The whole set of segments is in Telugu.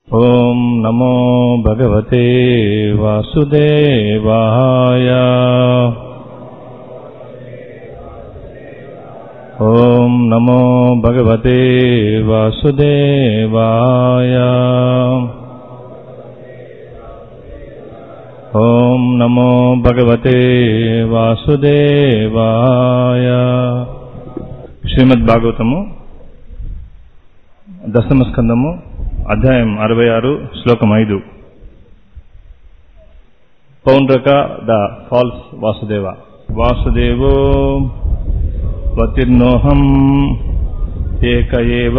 ॐ नमो भगवते वासुदेवाय ॐ नमो भगवते वासुदेवाय ॐ नमो भगवते వాసుదేవాయ శ్రీమద్ భాగవతము దశమ స్కందము అధ్యాయం అరవై ఆరు శ్లోకం ఐదు పౌండ్రక ద ఫాల్స్ వాసుదేవ వాసుదేవో వతిర్నోహం ఏక ఏవ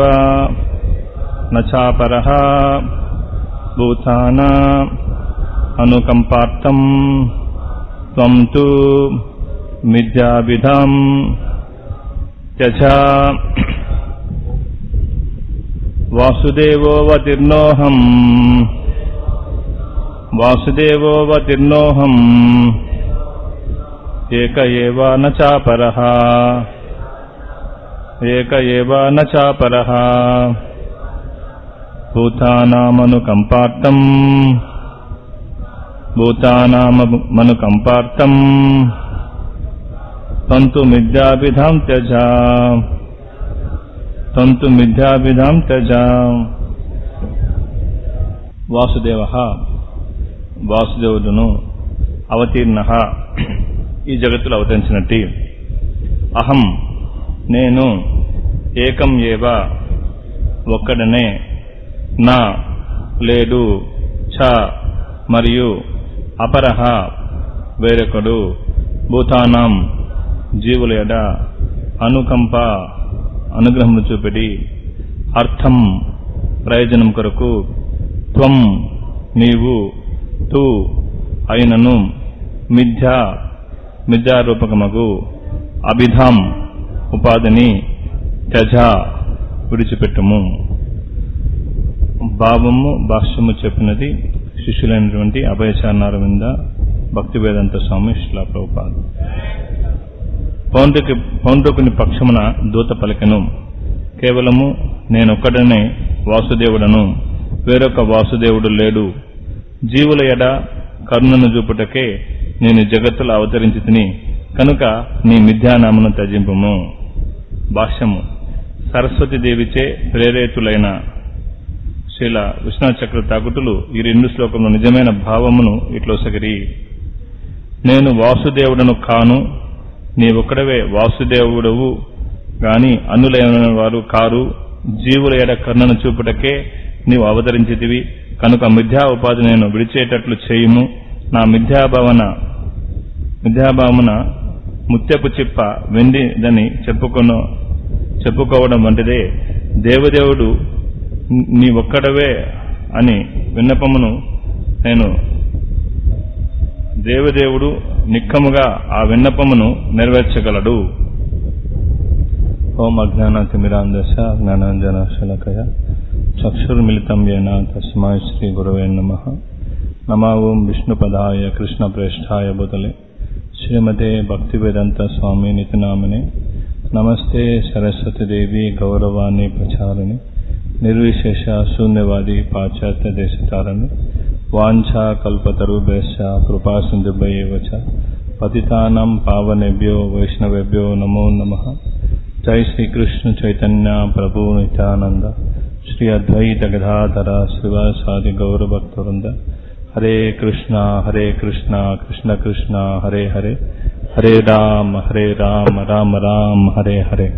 నచాపరః భూతానా అనుకంపార్థం త్వం తు మిథ్యావిధం త్యజ వాసుదేవోవతిర్నోహం వాసుదేవోవతిర్నోహం ఏక ఏవ న చాపరః ఏక ఏవ న చాపరః భూతానామనుకంపార్థం భూతానామనుకంపార్థం తంతు మిథ్యాభిధాం త్యజ తంతు మిథ్యాభిధాం త్యజ వాసుదేవ వాసుదేవుడును అవతీర్ణ ఈ జగత్తులో అవతరించినట్టి అహం నేను ఏకం ఏవ ఒక్కడనే నా లేడు చ మరియు అపరహ వేరొకడు భూతానాం జీవుల ఎడ అనుకంప అనుగ్రహమును చూపెడి అర్థం ప్రయోజనం కొరకు త్వం నీవు తు అయినను మిథ్య మిథ్యారూపకమగు అభిధాం ఉపాధిని త్యజ విడిచిపెట్టుము భావము భాష్యము చెప్పినది శిష్యులైనటువంటి అభయచారణారవింద భక్తి వేదాంత స్వామి శిలా ప్రభుపాద పౌండ్రకి పౌండ్రకుని పక్షమున దూత పలికెను కేవలము నేనొక్కడనే వాసుదేవుడను వేరొక వాసుదేవుడు లేడు జీవుల ఎడ కరుణను చూపుటకే నేను జగత్తులో అవతరించి తిని కనుక నీ మిథ్యానామను త్యజింపుము భాష్యము సరస్వతి దేవిచే ప్రేరేతులైన శ్రీల విశ్వనాథ్ చక్ర తాకుటులు ఈ రెండు శ్లోకంలో నిజమైన భావమును ఇట్లొసగిరి నేను వాసుదేవుడను కాను నీవొక్కడవే వాసుదేవుడవు గాని అన్నులైన వారు కారు జీవుల ఎడ కర్ణను చూపుటకే నీవు అవతరించితివి కనుక మిథ్యా ఉపాధి నేను విడిచేటట్లు చేయుము నా మిథ్యాభావన మిథ్యాభావన ముత్యపు చిప్ప వెండిదని చెప్పుకొను చెప్పుకోవడం వంటిదే దేవదేవుడు నీ ఒక్కడవే అని విన్నపమును నేను దేవదేవుడు నిక్కముగా ఆ విన్నపమును నెరవేర్చగలడు ఓం అజ్ఞానతిమిరాందశ జ్ఞానాంజన శలకయ చక్షుర్మిళితం ఏన తస్మాయ్ శ్రీ గురవే నమ నమా ఓం విష్ణుపదాయ కృష్ణ ప్రేష్ఠాయ బుతలే శ్రీమతే భక్తివేదంత స్వామి నితినామినే నమస్తే సరస్వతి దేవి గౌరవాన్ని ప్రచారిణి నిర్విశేష శూన్యవాది పాశ్చాత్య దేశతారణి వాంఛా కల్పతరుభ్యశ్చ కృపా సింధుభ్యవ చ పతితానాం పావనేభ్యో వైష్ణవేభ్యో నమో నమ జై శ్రీకృష్ణ చైతన్య ప్రభు నిత్యానంద శ్రీ అద్వైత గదాధర శ్రీవాసాది గౌరభక్తవృంద హరే కృష్ణ హరే కృష్ణ కృష్ణ కృష్ణ హరే హరే హరే రామ హరే రామ రామ రామ హరే హరే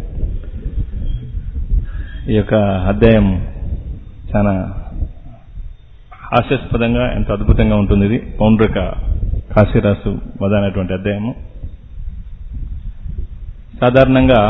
ఈ యొక్క అధ్యాయం చాలా హాస్యాస్పదంగా ఎంతో అద్భుతంగా ఉంటుంది ఇది పౌండ్రక కాశీరాసు మొదలైనటువంటి అధ్యాయము సాధారణంగా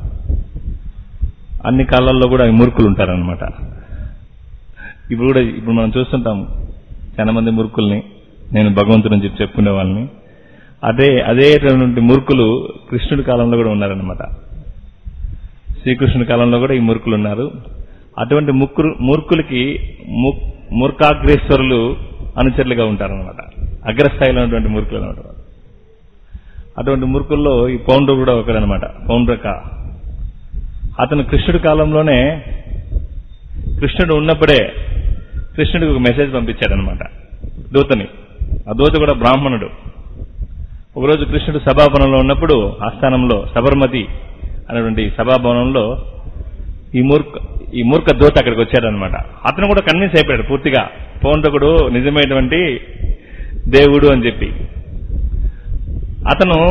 అన్ని కాలాల్లో కూడా మూర్ఖులు ఉంటారనమాట ఇప్పుడు కూడా ఇప్పుడు మనం చూస్తుంటాం చాలా మంది మూర్ఖుల్ని నేను భగవంతుని చెప్పి చెప్పుకునే వాళ్ళని అదే అదేటువంటి మూర్ఖులు కృష్ణుడి కాలంలో కూడా ఉన్నారనమాట శ్రీకృష్ణుడి కాలంలో కూడా ఈ మూర్ఖులు ఉన్నారు అటువంటి ముక్కురు మూర్ఖులకి మూర్ఖాగ్రేశ్వరులు అనుచరులుగా ఉంటారనమాట అగ్రస్థాయిలో ఉన్నటువంటి మూర్ఖులు అనమాట అటువంటి మూర్ఖుల్లో ఈ పౌండ్రు కూడా ఒకడనమాట పౌండ్రక అతను కృష్ణుడి కాలంలోనే కృష్ణుడు ఉన్నప్పుడే కృష్ణుడికి ఒక మెసేజ్ పంపించాడనమాట దూతని ఆ దూత కూడా బ్రాహ్మణుడు ఒకరోజు కృష్ణుడు సభాభవనంలో ఉన్నప్పుడు ఆస్థానంలో సబర్మతి అనేటువంటి సభాభవనంలో ఈ మూర్ఖ ఈ మూర్ఖ దూత అక్కడికి వచ్చాడనమాట అతను కూడా కన్విన్స్ అయిపోయాడు పూర్తిగా పౌండ్రకుడు నిజమైనటువంటి దేవుడు అని చెప్పి అతను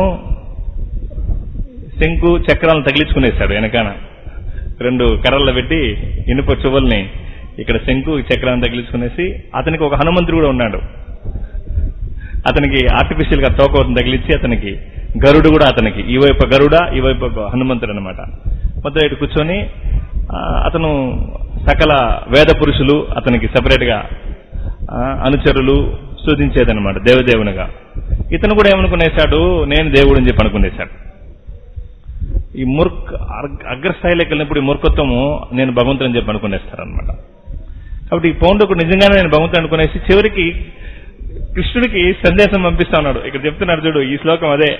శంకు చక్రాలను తగిలించుకునేశాడు వెనకాన రెండు కర్రల్లో పెట్టి ఇనుప చువ్వల్ని ఇక్కడ శంకు చక్రాలను తగిలించుకునేసి అతనికి ఒక హనుమంతుడు కూడా ఉన్నాడు అతనికి ఆర్టిఫిషియల్ గా తోకవతం తగిలించి అతనికి గరుడు కూడా అతనికి ఈ వైపు గరుడ ఈ వైపు ఒక హనుమంతుడు అనమాట మొత్తం ఇటు కూర్చొని ఆ, అతను సకల వేద పురుషులు అతనికి సెపరేట్ గా ఆ, అనుచరులు స్తుతించేదనమాట దేవదేవునిగా ఇతను కూడా ఏమనుకునేశాడు నేను దేవుడు అని చెప్పి అనుకునేశాడు ఈ మూర్ఖ అగ్- అగ్రస్థాయిలోకి వెళ్ళినప్పుడు ఈ మూర్ఖత్వము నేను భగవంతుని చెప్పి అనుకునేస్తారనమాట కాబట్టి ఈ పౌండకుడు నిజంగానే నేను భగవంతుడు అనుకునేసి చివరికి కృష్ణుడికి సందేశం పంపిస్తా ఉన్నాడు ఇక్కడ చెప్తున్నాడు చూడు ఈ శ్లోకం అదే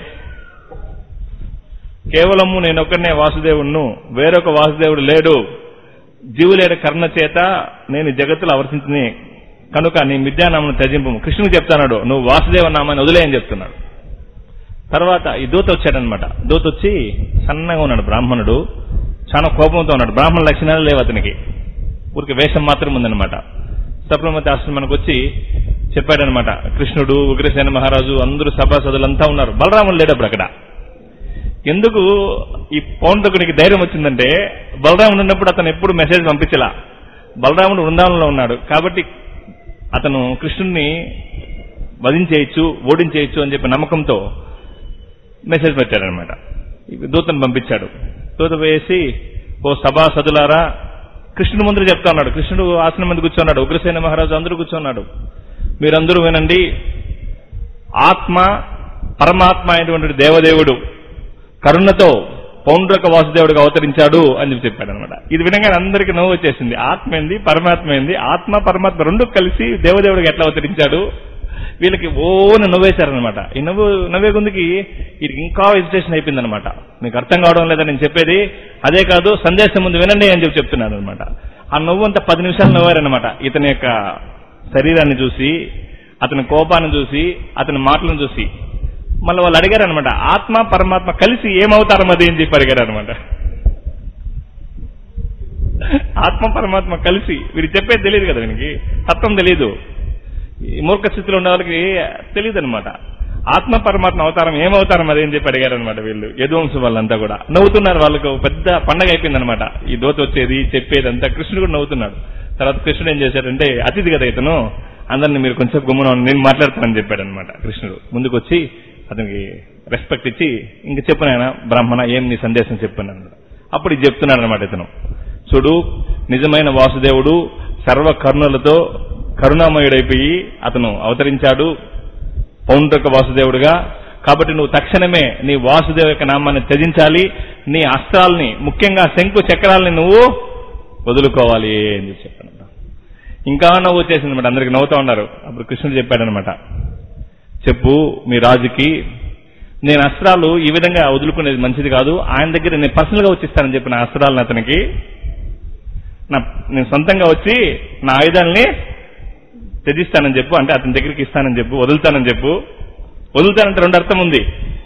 కేవలము నేను ఒక్కనే వాసుదేవుణ్ణు వేరొక వాసుదేవుడు లేడు జీవులేడ కర్ణ చేత నేను ఈ జగత్తులో ఆవర్తించింది కనుక నీ మిథ్యానామను త్యజింపు కృష్ణుడికి చెప్తాడు నువ్వు వాసుదేవ నామాన్ని వదిలేయని చెప్తున్నాడు తర్వాత ఈ దూత వచ్చాడనమాట దూత వచ్చి సన్నగా ఉన్నాడు బ్రాహ్మణుడు చాలా కోపంతో ఉన్నాడు బ్రాహ్మణ లక్షణాలు లేవు అతనికి ఊరికి వేషం మాత్రం ఉందన్నమాట సప్రమతి ఆశ్రమానికి వచ్చి చెప్పాడనమాట కృష్ణుడు ఉగ్రసేన మహారాజు అందరూ సభాసదులంతా ఉన్నారు బలరాముడు లేడు అప్పుడు అక్కడ ఎందుకు ఈ పౌండ్రకునికి ధైర్యం వచ్చిందంటే బలరాముడు ఉన్నప్పుడు అతను ఎప్పుడు మెసేజ్ పంపించలా బలరాముడు వృందావనంలో ఉన్నాడు కాబట్టి అతను కృష్ణుడిని వధించేయచ్చు ఓడించేయచ్చు అని చెప్పి నమ్మకంతో మెసేజ్ పెట్టాడనమాట దూతను పంపించాడు దూత వేసి ఓ సభా సదులారా కృష్ణుడు ముందు చెప్తా ఉన్నాడు కృష్ణుడు ఆసనం ముందు కూర్చున్నాడు ఉగ్రసేన మహారాజు అందరూ కూర్చున్నాడు మీరందరూ వినండి ఆత్మ పరమాత్మ అయినటువంటి దేవదేవుడు కరుణతో పౌండ్రక వాసుదేవుడిగా అవతరించాడు అని చెప్పి చెప్పాడు అనమాట ఇది వినగానే అందరికీ నవ్వు వచ్చేసింది ఆత్మ ఏంది పరమాత్మ ఏంది ఆత్మ పరమాత్మ రెండు కలిసి దేవదేవుడిగా ఎట్లా అవతరించాడు వీళ్ళకి ఓన నవ్వేశారనమాట ఈ నవ్వు నవ్వే గుందుకి వీరికి ఇంకా ఎజిటేషన్ అయిపోయింది అనమాట మీకు అర్థం కావడం లేదని నేను చెప్పేది అదే కాదు సందేశం ముందు వినండి అని చెప్పి చెప్తున్నాను అనమాట ఆ నవ్వు అంతా పది నిమిషాలు నవ్వారనమాట ఇతని యొక్క శరీరాన్ని చూసి అతని కోపాన్ని చూసి అతని మాటలను చూసి మళ్ళీ వాళ్ళు అడిగారు అనమాట ఆత్మ పరమాత్మ కలిసి ఏమవుతారు అది అని చెప్పి అడిగారు అనమాట ఆత్మ పరమాత్మ కలిసి వీరికి చెప్పేది తెలియదు కదా వీనికి తత్వం తెలియదు ఈ మూర్ఖ స్థితిలో ఉన్న వాళ్ళకి తెలియదు అనమాట ఆత్మ పరమాత్మ అవతారం ఏమవుతారం అదేం చెప్పి అడిగారు అనమాట వీళ్ళు యదువంశం వాళ్ళంతా కూడా నవ్వుతున్నారు వాళ్ళకు పెద్ద పండగ అయిపోయింది అనమాట ఈ దోత వచ్చేది చెప్పేది అంతా కృష్ణుడు కూడా నవ్వుతున్నాడు తర్వాత కృష్ణుడు ఏం చేశాడంటే అతిథి కదా ఇతను అందరిని మీరు కొంచెం గుమ్మన నేను మాట్లాడతానని చెప్పాడు అనమాట కృష్ణుడు ముందుకు వచ్చి అతనికి రెస్పెక్ట్ ఇచ్చి ఇంక చెప్పు నాయన బ్రాహ్మణ ఏం నీ సందేశం చెప్పాను అన్నాడు అప్పుడు ఇది చెప్తున్నాడు అనమాట ఇతను చూడు నిజమైన వాసుదేవుడు సర్వ కరుణలతో కరుణామయుడైపోయి అతను అవతరించాడు పౌండ్రక వాసుదేవుడుగా కాబట్టి నువ్వు తక్షణమే నీ వాసుదేవ యొక్క నామాన్ని త్యజించాలి నీ అస్త్రాల్ని ముఖ్యంగా శంకు చక్రాల్ని నువ్వు వదులుకోవాలి అని చెప్పి చెప్పాను ఇంకా నవ్వు వచ్చేసింది అనమాట అందరికి నవ్వుతా ఉన్నారు అప్పుడు కృష్ణుడు చెప్పాడనమాట చెప్పు మీ రాజుకి నేను అస్త్రాలు ఈ విధంగా వదులుకునేది మంచిది కాదు ఆయన దగ్గర నేను పర్సనల్ గా వచ్చిస్తానని చెప్పి నా అస్త్రాలను అతనికి నా నేను సొంతంగా వచ్చి నా ఆయుధాలని త్యజిస్తానని చెప్పు అంటే అతని దగ్గరికి ఇస్తానని చెప్పు వదులుతానని చెప్పు వదులుతానంటే రెండు అర్థం ఉంది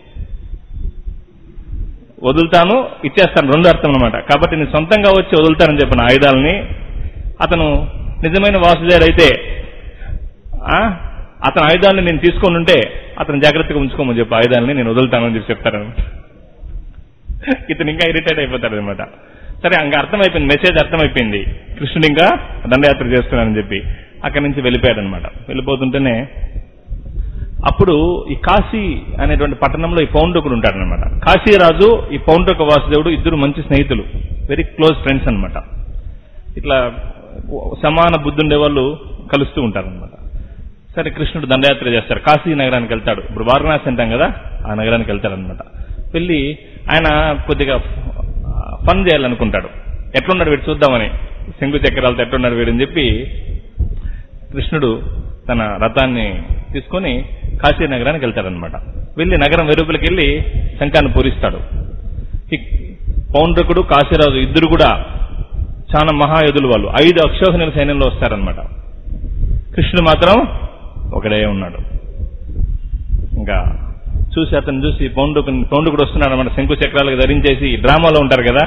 వదులుతాను ఇచ్చేస్తాను రెండు అర్థం అనమాట కాబట్టి నేను సొంతంగా వచ్చి వదులుతానని చెప్పిన ఆయుధాలని అతను నిజమైన వాసుదేవుడు అయితే ఆ, అతని ఆయుధాలని నేను తీసుకొని ఉంటే అతను జాగ్రత్తగా ఉంచుకోమని చెప్పి ఆయుధాలని నేను వదులుతానని చెప్పి చెప్తారనమాట ఇతను ఇంకా ఇరిటేట్ అయిపోతాడు అనమాట సరే ఇంకా అర్థమైపోయింది మెసేజ్ అర్థమైపోయింది కృష్ణుడు ఇంకా దండయాత్ర చేస్తున్నానని చెప్పి అక్కడి నుంచి వెళ్ళిపోయాడు అనమాట వెళ్ళిపోతుంటేనే అప్పుడు ఈ కాశీ అనేటువంటి పట్టణంలో ఈ పౌండ్రకుడు ఉంటాడనమాట కాశీరాజు ఈ పౌండ్రక వాసుదేవుడు ఇద్దరు మంచి స్నేహితులు వెరీ క్లోజ్ ఫ్రెండ్స్ అన్నమాట ఇట్లా సమాన బుద్ధి ఉండే వాళ్ళు కలుస్తూ ఉంటారనమాట సరే కృష్ణుడు దండయాత్ర చేస్తారు కాశీ నగరానికి వెళ్తాడు ఇప్పుడు వారణాసి అంటాం కదా ఆ నగరానికి వెళ్తాడనమాట వెళ్ళి ఆయన కొద్దిగా ఫన్ చేయాలనుకుంటాడు ఎట్లున్నాడు వీడు చూద్దామని శంకు చక్రాలతో ఎట్లున్నాడు వీడని చెప్పి కృష్ణుడు తన రథాన్ని తీసుకొని కాశీ నగరానికి వెళ్తాడనమాట వెళ్ళి నగరం వెలుపలికి వెళ్ళి శంఖాన్ని పూరిస్తాడు ఈ పౌండ్రకుడు కాశీరాజు ఇద్దరు కూడా చాలా మహాయోధులు వాళ్ళు ఐదు అక్షోహిణుల సైన్యంలో వస్తారనమాట కృష్ణుడు మాత్రం ఒకడే ఉన్నాడు ఇంకా చూసి అతను చూసి పౌండు పౌండుకుడు వస్తున్నాడు అనమాట శంకు చక్రాలకు ధరించేసి డ్రామాలో ఉంటారు కదా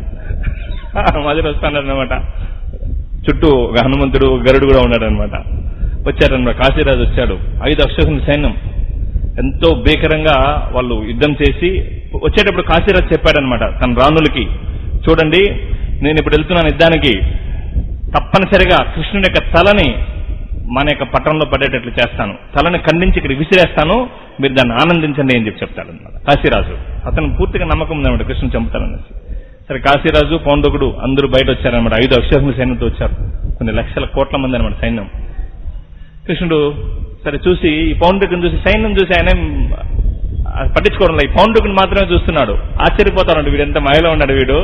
మధ్యలో వస్తున్నాడు అనమాట చుట్టూ ఒక హనుమంతుడు గరుడు కూడా ఉన్నాడు అనమాట వచ్చారనమాట కాశీరాజు వచ్చాడు ఐదు అక్షోహిణి సైన్యం ఎంతో భీకరంగా వాళ్ళు యుద్ధం చేసి వచ్చేటప్పుడు కాశీరాజు చెప్పాడనమాట తన రాణులకి చూడండి నేను ఇప్పుడు వెళ్తున్నాను యుద్ధానికి తప్పనిసరిగా కృష్ణుని యొక్క తలని మన యొక్క పట్టణంలో పడేటట్లు చేస్తాను తలని ఖండించి ఇక్కడ విసిరేస్తాను మీరు దాన్ని ఆనందించండి అని చెప్పి చెప్తాడు అనమాట కాశీరాజు అతను పూర్తిగా నమ్మకం ఉందన్నమాట కృష్ణుని చంపుతాననేసి సరే కాశీరాజు పౌండకుడు అందరూ బయట వచ్చారనమాట ఐదు అక్షోహిణి సైన్యంతో వచ్చారు కొన్ని లక్షల కోట్ల మంది అనమాట సైన్యం కృష్ణుడు సరే చూసి ఈ పౌండ్రుకుని చూసి సైన్యం చూసి ఆయన ఏం పట్టించుకోవడం లేదు ఈ పౌండ్రుకుని మాత్రమే చూస్తున్నాడు ఆశ్చర్యపోతాడు వీడు ఎంత మాయలో ఉన్నాడు వీడు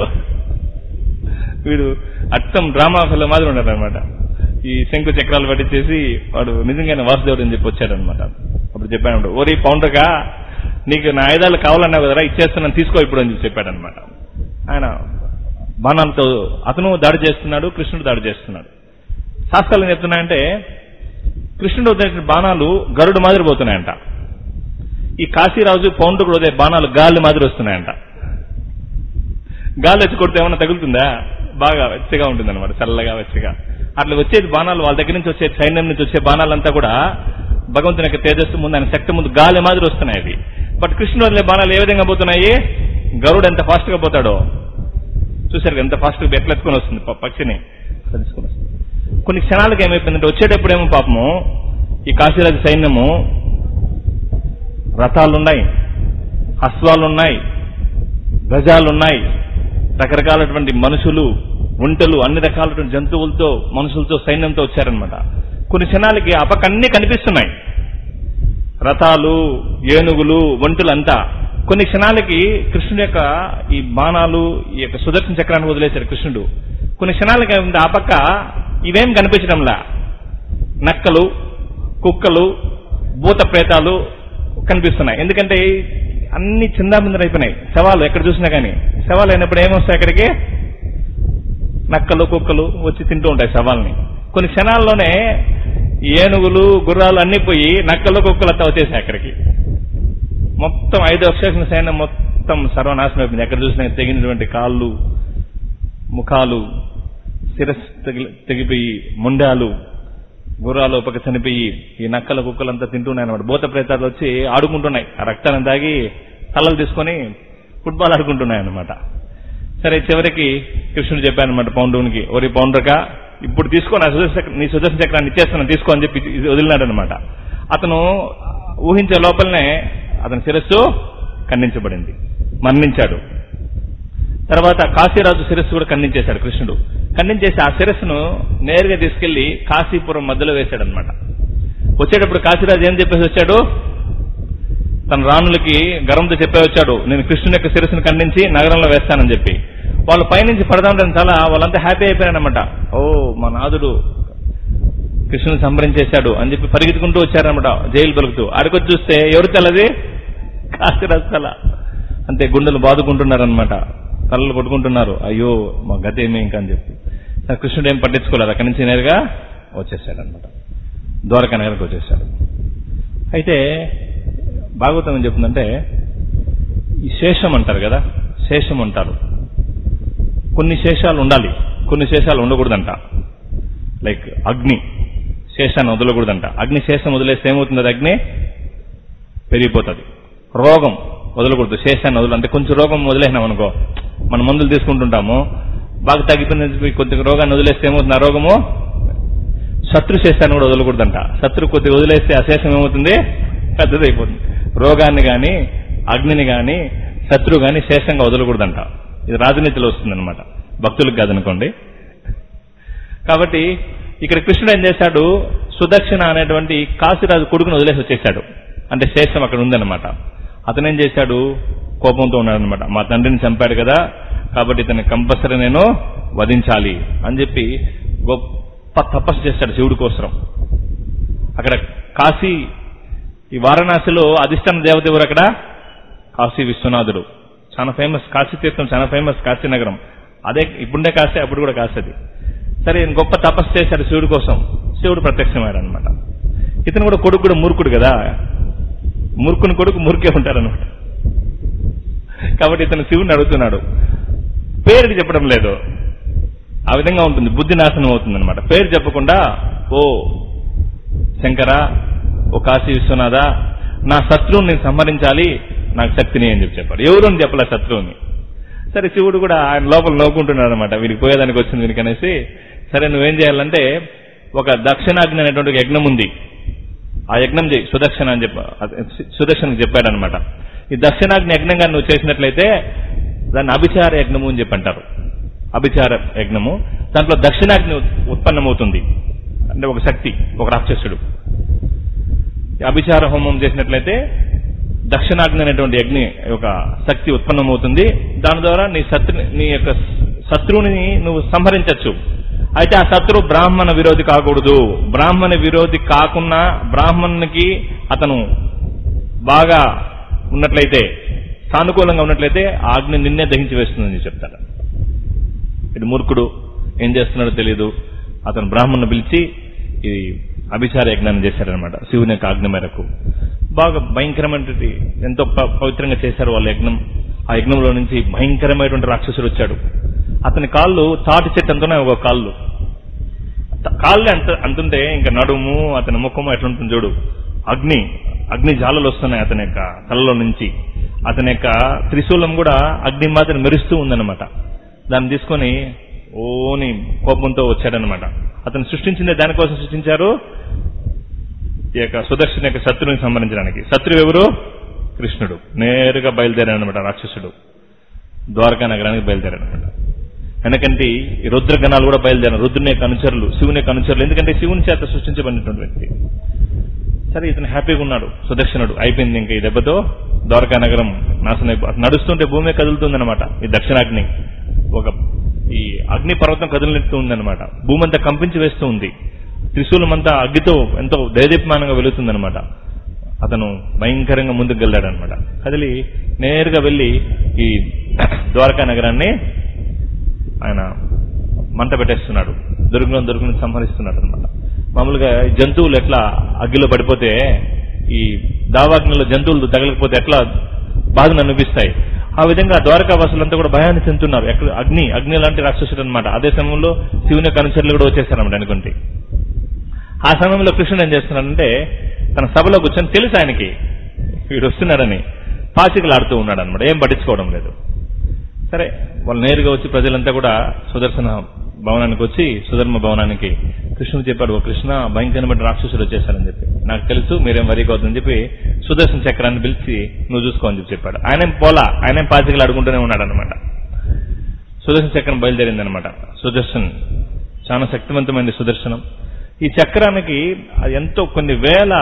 వీడు అచ్చం డ్రామా ఫిల్మ్ మాదిరి ఉన్నాడు అనమాట ఈ శంకు చక్రాలు పట్టించేసి వాడు నిజంగానే వాసుదేవుడు అని చెప్పి వచ్చాడనమాట అప్పుడు చెప్పాడు ఓరి పౌండ్రగా నీకు నా ఆయుధాలు కావాలన్నావు కదరా ఇచ్చేస్తున్నాను తీసుకో ఇప్పుడు అని చెప్పి చెప్పాడనమాట ఆయన బాణాలతో అతను దాడి చేస్తున్నాడు కృష్ణుడు దాడి చేస్తున్నాడు శాస్త్రాలు ఏం చెప్తున్నాయంటే కృష్ణుడు వదిలేసిన బాణాలు గరుడు మాదిరి పోతున్నాయంట ఈ కాశీరాజు పౌండ్రుడు వదిలే బాణాలు గాలి మాదిరి వస్తున్నాయంట గాలి వచ్చి కొడితే ఏమన్నా తగులుతుందా బాగా వెచ్చగా ఉంటుంది అనమాట చల్లగా వెచ్చగా అట్లా వచ్చేది బాణాలు వాళ్ళ దగ్గర నుంచి వచ్చే సైన్యం నుంచి వచ్చే బాణాలంతా కూడా భగవంతుని యొక్క తేజస్సు ముందు ఆయన శక్తి ముందు గాలి మాదిరి వస్తున్నాయి అవి బట్ కృష్ణుడు వదిలే బాణాలు ఏ విధంగా పోతున్నాయి గరుడు ఎంత ఫాస్ట్ గా పోతాడో చూసారు ఎంత ఫాస్ట్ గా ఎట్లా ఎత్తుకొని వస్తుంది ప- పక్షిని అట్లా తీసుకొని వస్తుంది కొన్ని క్షణాలకు ఏమైపోయిందంటే వచ్చేటప్పుడేమో పాపము ఈ కాశీరాజు సైన్యము రథాలున్నాయి అశ్వాలున్నాయి గజాలున్నాయి రకరకాలటువంటి మనుషులు ఒంటెలు అన్ని రకాలటువంటి జంతువులతో మనుషులతో సైన్యంతో వచ్చారనమాట కొన్ని క్షణాలకి ఆ పక్క అన్ని కనిపిస్తున్నాయి రథాలు ఏనుగులు ఒంటులు అంతా కొన్ని క్షణాలకి కృష్ణుడి యొక్క ఈ బాణాలు ఈ యొక్క సుదర్శన చక్రాన్ని వదిలేశాడు కృష్ణుడు కొన్ని క్షణాలకి ఉంది ఆ పక్క ఇవేం కనిపించడంలా నక్కలు కుక్కలు భూత ప్రేతాలు కనిపిస్తున్నాయి ఎందుకంటే అన్ని చిందాబిందలు అయిపోయినాయి శవాలు ఎక్కడ చూసినా కానీ శవాలు అయినప్పుడు ఏమొస్తాయి అక్కడికి నక్కలు కుక్కలు వచ్చి తింటూ ఉంటాయి శవాల్ని కొన్ని క్షణాల్లోనే ఏనుగులు గుర్రాలు అన్ని పోయి నక్కలు కుక్కలు అంతా వచ్చేసాయి అక్కడికి మొత్తం ఐదు అక్షర సైన్యం మొత్తం సర్వనాశనం అయిపోయింది ఎక్కడ చూసినా తెగినటువంటి కాళ్ళు ముఖాలు శిరస్సు తెగి తెగిపోయి ముండాలు గుర్రాలు ఒక పక్క చనిపోయి ఈ నక్కల కుక్కలంతా తింటున్నాయి అనమాట భూత ప్రేతాలు వచ్చి ఆడుకుంటున్నాయి ఆ రక్తాన్ని తాగి తలలు తీసుకొని ఫుట్బాల్ ఆడుకుంటున్నాయి అనమాట సరే చివరికి కృష్ణుడు చెప్పానమాట పౌండవునికి ఓరి పౌండ్రక ఇప్పుడు తీసుకో నా సుదర్శన చక్ర- నీ సుదర్శన చక్రాన్ని ఇచ్చేస్తాను తీసుకో అని చెప్పి ఇది వదిలినాడు అనమాట అతను ఊహించే లోపలనే అతని శిరస్సు ఖండించబడింది మరణించాడు తర్వాత కాశీరాజు శిరస్సు కూడా ఖండించేశాడు కృష్ణుడు ఖండించేసి ఆ శిరస్సును నేరుగా తీసుకెళ్లి కాశీపురం మధ్యలో వేశాడనమాట వచ్చేటప్పుడు కాశీరాజు ఏం చెప్పేసి వచ్చాడు తన రాణులకి గర్వంతో చెప్పే వచ్చాడు నేను కృష్ణుని యొక్క శిరస్సును ఖండించి నగరంలో వేస్తానని చెప్పి వాళ్ళు పైనుంచి పడదాం చాలా వాళ్ళంతా హ్యాపీ అయిపోయారనమాట ఓ మా నాదుడు కృష్ణుని సంహరించేశాడు అని చెప్పి పరిగెత్తుకుంటూ వచ్చారనమాట జైలు పలుకుతూ ఆడికొచ్చి చూస్తే ఎవరు తెల్లది కాశీరాజు తల అంతే గుండెలు బాదుకుంటున్నారనమాట తలలు కొట్టుకుంటున్నారు అయ్యో మా గత ఏమి ఇంకా అని చెప్పి సరే కృష్ణుడు ఏం పట్టించుకోలేదు అక్కడి నుంచి నేరుగా వచ్చేసాడు అనమాట ద్వారకా నగరికి వచ్చేసాడు అయితే భాగవతం ఏం చెప్తుందంటే ఈ శేషం అంటారు కదా శేషం అంటారు కొన్ని శేషాలు ఉండాలి కొన్ని శేషాలు ఉండకూడదంట లైక్ అగ్ని శేషాన్ని వదలకూడదంట అగ్ని శేషం వదిలేస్తే ఏమవుతుంది అది అగ్ని పెరిగిపోతుంది రోగం వదలకూడదు శేషాన్ని వదలు అంటే కొంచెం రోగం వదిలేసినాం అనుకో మనం మందులు తీసుకుంటుంటాము బాగా తగ్గిపోయింది కొద్దిగా రోగాన్ని వదిలేస్తే ఏమవుతుంది ఆ రోగము శత్రు శేషాన్ని కూడా వదలకూడదంట శత్రు కొద్దిగా వదిలేస్తే ఆ శేషం ఏమవుతుంది పెద్దదైపోతుంది రోగాన్ని గాని అగ్నిని గాని శత్రువు గాని శేషంగా వదలకూడదంట ఇది రాజనీతిలో వస్తుందన్నమాట భక్తులకు కాదనుకోండి కాబట్టి ఇక్కడ కృష్ణుడు ఏం చేశాడు సుదక్షిణ అనేటువంటి కాశీరాజు కొడుకును వదిలేసి వచ్చేసాడు అంటే శేషం అక్కడ ఉందన్నమాట అతను ఏం చేశాడు కోపంతో ఉన్నాడనమాట మా తండ్రిని చంపాడు కదా కాబట్టి ఇతన్ని కంపల్సరీ నేను వధించాలి అని చెప్పి గొప్ప తపస్సు చేశాడు శివుడి కోసం అక్కడ కాశీ ఈ వారణాసిలో అధిష్టాన దేవత ఎవరు అక్కడ కాశీ విశ్వనాథుడు చాలా ఫేమస్ కాశీ తీర్థం చాలా ఫేమస్ కాశీ నగరం అదే ఇప్పుడే కాశీ అప్పుడు కూడా కాశీ అది సరే ఈయన గొప్ప తపస్సు చేశాడు శివుడి కోసం శివుడు ప్రత్యక్షమయ్యాడు అనమాట ఇతను కూడా కొడుకు కూడా మూర్ఖుడు కదా మూర్ఖుని కొడుకు మూర్ఖే ఉంటారనమాట కాబట్టి ఇతను శివుని అడుగుతున్నాడు పేరు చెప్పడం లేదు ఆ విధంగా ఉంటుంది బుద్ధి నాశనం అవుతుంది అనమాట పేరు చెప్పకుండా ఓ శంకర ఓ కాశీ విశ్వనాథ నా శత్రువుని నేను సంహరించాలి నాకు శక్తిని అని చెప్పి చెప్పాడు ఎవరు అని చెప్పలే శత్రువుని సరే శివుడు కూడా ఆయన లోపల నవ్వుకుంటున్నాడు అనమాట వీడికి పోయేదానికి వచ్చింది వీనికి అనేసి సరే నువ్వేం చేయాలంటే ఒక దక్షిణాగ్ని అనేటువంటి ఒక యజ్ఞం ఉంది ఆ యజ్ఞం చేయి సుదక్షిణ అని చెప్ప సుదక్షిణకు చెప్పాడనమాట ఈ దక్షిణాగ్ని యజ్ఞంగా నువ్వు చేసినట్లయితే దాన్ని అభిచార యజ్ఞము అని చెప్పి అంటారు అభిచార యజ్ఞము దాంట్లో దక్షిణాగ్ని ఉత్పన్నమవుతుంది అంటే ఒక శక్తి ఒక రాక్షసుడు ఈ అభిచార హోమం చేసినట్లయితే దక్షిణాగ్ని అనేటువంటి అగ్ని ఒక శక్తి ఉత్పన్నమవుతుంది దాని ద్వారా నీ శత్రు నీ యొక్క శత్రువుని నువ్వు సంహరించవచ్చు అయితే ఆ శత్రువు బ్రాహ్మణ విరోధి కాకూడదు బ్రాహ్మణ విరోధి కాకుండా బ్రాహ్మణునికి అతను బాగా ఉన్నట్లయితే సానుకూలంగా ఉన్నట్లయితే ఆ అగ్ని నిన్నే దహించి వేస్తుందని చెప్తాడు ఇది మూర్ఖుడు ఏం చేస్తున్నాడో తెలియదు అతను బ్రాహ్మణ్ణి పిలిచి ఈ అభిచార యజ్ఞాన్ని చేశారనమాట శివుని యొక్క ఆజ్ఞ మేరకు బాగా భయంకరమైనటువంటి ఎంతో ప- పవిత్రంగా చేశారు వాళ్ళ యజ్ఞం ఆ యజ్ఞంలో నుంచి భయంకరమైనటువంటి రాక్షసుడు వచ్చాడు అతని కాళ్ళు తాటి చెట్టు అంతనే ఒక కాళ్ళు త- కాళ్ళు అంత అంతుంటే ఇంకా నడుము అతని ముఖము ఎట్లుంటుంది చూడు అగ్ని అగ్ని జాలలు వస్తున్నాయి అతని యొక్క తలలో నుంచి అతని యొక్క త్రిశూలం కూడా అగ్ని మాత్రం మెరుస్తూ ఉందన్నమాట దాన్ని తీసుకొని ఓని కోపంతో వచ్చాడనమాట అతను సృష్టించిందే దానికోసం సృష్టించారు ఈ యొక్క సుదర్శన యొక్క శత్రువుని సంహరించడానికి శత్రువు ఎవరు కృష్ణుడు నేరుగా బయలుదేరాడనమాట రాక్షసుడు ద్వారకా నగరానికి బయలుదేరాడనమాట ఎందుకంటే ఈ రుద్రగణాలు కూడా బయలుదేరారు రుద్రుని యొక్క అనుచరులు శివుని యొక్క అనుచరులు ఎందుకంటే శివుని చేత సృష్టించబడినటువంటి వ్యక్తి సరే ఇతను హ్యాపీగా ఉన్నాడు సుదక్షిణుడు అయిపోయింది ఇంకా ఈ దెబ్బతో ద్వారకా నగరం నాశనం అయిపో అసలు నడుస్తుంటే భూమి కదులుతుందన్నమాట ఈ దక్షిణాగ్ని ఒక ఈ అగ్ని పర్వతం కదిలినట్టు ఉందన్నమాట భూమి అంతా కంపించి వేస్తూ ఉంది త్రిశూలం అంతా అగ్గితో ఎంతో దయదీప్మానంగా వెలుగుతుందన్నమాట అతను భయంకరంగా ముందుకు వెళ్ళాడనమాట కదిలి నేరుగా వెళ్ళి ఈ ద్వారకా నగరాన్ని ఆయన మంట పెట్టేస్తున్నాడు దొరుకులను దొరుకుని సంహరిస్తున్నాడు అనమాట మామూలుగా ఈ జంతువులు ఎట్లా అగ్గిలో పడిపోతే ఈ దావాగ్నిలో జంతువులు తగలకపోతే ఎట్లా బాధను అనిపిస్తాయి ఆ విధంగా ద్వారకా వాసులంతా కూడా భయాన్ని చెందుతున్నారు ఎక్కడ అగ్ని అగ్ని లాంటి రాక్షసుడు అనమాట అదే సమయంలో శివుని యొక్క అనుచరులు కూడా వచ్చేసారన్నమాట అనుకుంటే ఆ సమయంలో కృష్ణుడు ఏం చేస్తున్నాడంటే తన సభలో కూర్చొని తెలుసు ఆయనకి వీడు వస్తున్నాడని పాచికలు ఆడుతూ ఉన్నాడు అనమాట ఏం పట్టించుకోవడం లేదు సరే వాళ్ళు నేరుగా వచ్చి ప్రజలంతా కూడా సుదర్శన భవనానికి వచ్చి సుధర్మ భవనానికి కృష్ణుడు చెప్పాడు ఓ కృష్ణ భయంకరమైన రాక్షసుడు వచ్చేసారని చెప్పి నాకు తెలుసు మీరేం వరికోవద్దని చెప్పి సుదర్శన చక్రాన్ని పిలిచి నువ్వు చూసుకో అని చెప్పి చెప్పాడు ఆయనేం పోలా ఆయనేం పాచికలు ఆడుకుంటూనే ఉన్నాడు అనమాట సుదర్శన చక్రం బయలుదేరింది అనమాట సుదర్శన్ చాలా శక్తివంతమైన సుదర్శనం ఈ చక్రానికి అది ఎంతో కొన్ని వేల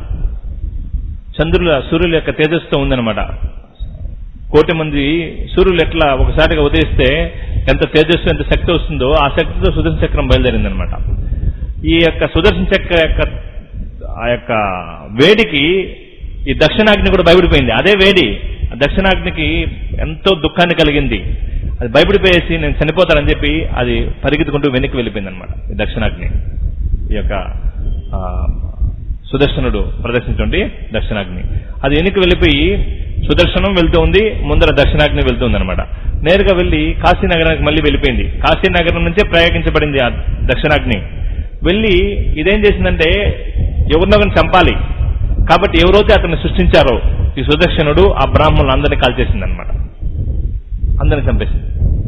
చంద్రుల సూర్యుల యొక్క తేజస్సుతో ఉందన్నమాట కోటి మంది సూర్యులు ఎట్లా ఒకసారిగా ఉదయిస్తే ఎంత తేజస్సు ఎంత శక్తి వస్తుందో ఆ శక్తితో సుదర్శన చక్రం బయలుదేరిందనమాట ఈ యొక్క సుదర్శన చక్ర యొక్క ఆ యొక్క వేడికి ఈ దక్షిణాగ్ని కూడా భయపడిపోయింది అదే వేడి ఆ దక్షిణాగ్నికి ఎంతో దుఃఖాన్ని కలిగింది అది భయపడిపోయేసి నేను చనిపోతానని చెప్పి అది పరిగెత్తుకుంటూ వెనక్కి వెళ్ళిపోయింది అనమాట ఈ దక్షిణాగ్ని ఈ యొక్క ఆ, సుదర్శనుడు ప్రదర్శించండి దక్షిణాగ్ని అది వెనక్కి వెళ్ళిపోయి సుదర్శనం వెళ్తూ ఉంది ముందర దక్షిణాగ్ని వెళ్తుంది అనమాట నేరుగా వెళ్లి కాశీనగరానికి మళ్ళీ వెళ్ళిపోయింది కాశీనగరం నుంచే ప్రయోగించబడింది ఆ దక్షిణాగ్ని వెళ్ళి ఇదేం చేసిందంటే ఎవరినొకరిని చంపాలి కాబట్టి ఎవరైతే అతన్ని సృష్టించారో ఈ సుదర్శనుడు ఆ బ్రాహ్మణులు అందరినీ కాల్చేసింది అనమాట అందరిని చంపేసింది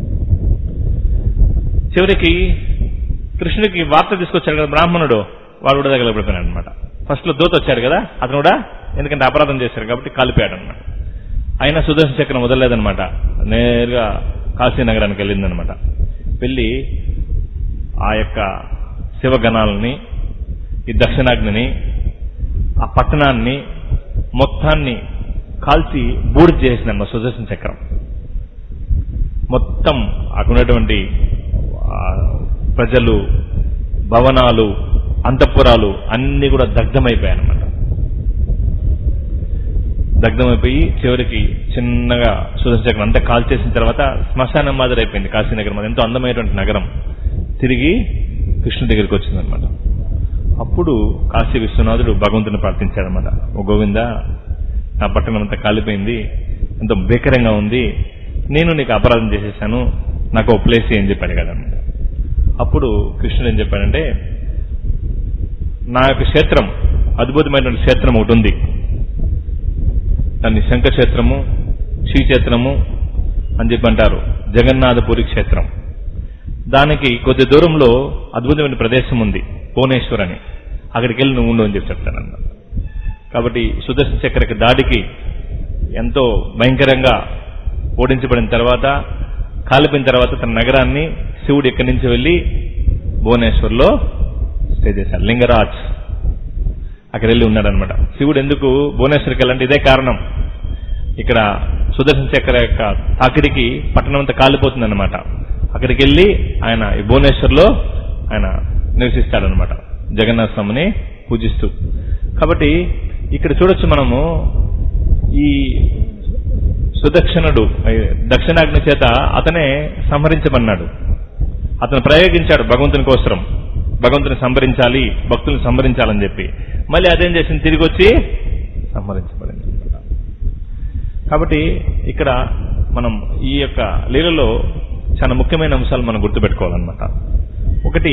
చివరికి కృష్ణుడికి వార్త తీసుకొచ్చాడు కదా బ్రాహ్మణుడు వాడు కూడా తగలబడిపోయాడు అనమాట ఫస్ట్ లో దూత వచ్చాడు కదా అతను కూడా ఎందుకంటే అపరాధం చేశారు కాబట్టి కాలిపోయాడు అనమాట అయినా సుదర్శన చక్రం వదలలేదనమాట నేరుగా కాశీనగరానికి వెళ్ళిందనమాట వెళ్ళి ఆ యొక్క శివగణాలని ఈ దక్షిణాగ్నిని ఆ పట్టణాన్ని మొత్తాన్ని కాల్చి బూడిద చేసిందన్నమాట సుదర్శన చక్రం మొత్తం అక్కడ ఉన్నటువంటి ఆ, ప్రజలు భవనాలు అంతఃపురాలు అన్ని కూడా దగ్ధమైపోయాయి అనమాట దగ్ధమైపోయి చివరికి చిన్నగా సుదర్శన చక్రం అంతా కాల్చేసిన తర్వాత శ్మశానం మాదిరి అయిపోయింది కాశీనగరం అది ఎంతో అందమైనటువంటి నగరం తిరిగి కృష్ణుడి దగ్గరికి వచ్చిందనమాట అప్పుడు కాశీ విశ్వనాథుడు భగవంతుని ప్రార్థించాడనమాట ఓ గోవింద నా పట్టణం అంతా కాలిపోయింది ఎంతో భీకరంగా ఉంది నేను నీకు అపరాధం చేసేసాను నాకు ఓ ప్లేస్ ఏం చెప్పాడు కదా అప్పుడు కృష్ణుడు ఏం చెప్పాడంటే నా యొక్క క్షేత్రం అద్భుతమైనటువంటి క్షేత్రం ఒకటి ఉంది దాన్ని శంఖ క్షేత్రము శ్రీక్షేత్రము అని చెప్పి అంటారు జగన్నాథపురి క్షేత్రం దానికి కొద్ది దూరంలో అద్భుతమైన ప్రదేశం ఉంది భువనేశ్వర్ అని అక్కడికి వెళ్ళి నువ్వు ఉండు అని చెప్పి చెప్తానన్న కాబట్టి సుదర్శన చక్రకి దాడికి ఎంతో భయంకరంగా ఓడించబడిన తర్వాత కాలిపోయిన తర్వాత తన నగరాన్ని శివుడు ఇక్కడి నుంచి వెళ్ళి భువనేశ్వర్లో స్టే చేశారు లింగరాజ్ అక్కడ వెళ్ళి ఉన్నాడనమాట శివుడు ఎందుకు భువనేశ్వర్కి వెళ్ళంటే ఇదే కారణం ఇక్కడ సుదర్శన చక్ర యొక్క తాకిడికి పట్టణం అంతా కాలిపోతుందన్నమాట అక్కడికి వెళ్ళి ఆయన ఈ భువనేశ్వర్లో ఆయన నివసిస్తాడనమాట జగన్నాథ స్వామిని పూజిస్తూ కాబట్టి ఇక్కడ చూడొచ్చు మనము ఈ సుదక్షిణుడు దక్షిణాగ్ని చేత అతనే సంహరించబడినాడు అతను ప్రయోగించాడు భగవంతుని కోసరం భగవంతుని సంహరించాలి భక్తుల్ని సంహరించాలని చెప్పి మళ్ళీ అదేం చేసింది తిరిగి వచ్చి సంహరించబడింది కాబట్టి ఇక్కడ మనం ఈ యొక్క లీలలో చాలా ముఖ్యమైన అంశాలు మనం గుర్తుపెట్టుకోవాలన్నమాట ఒకటి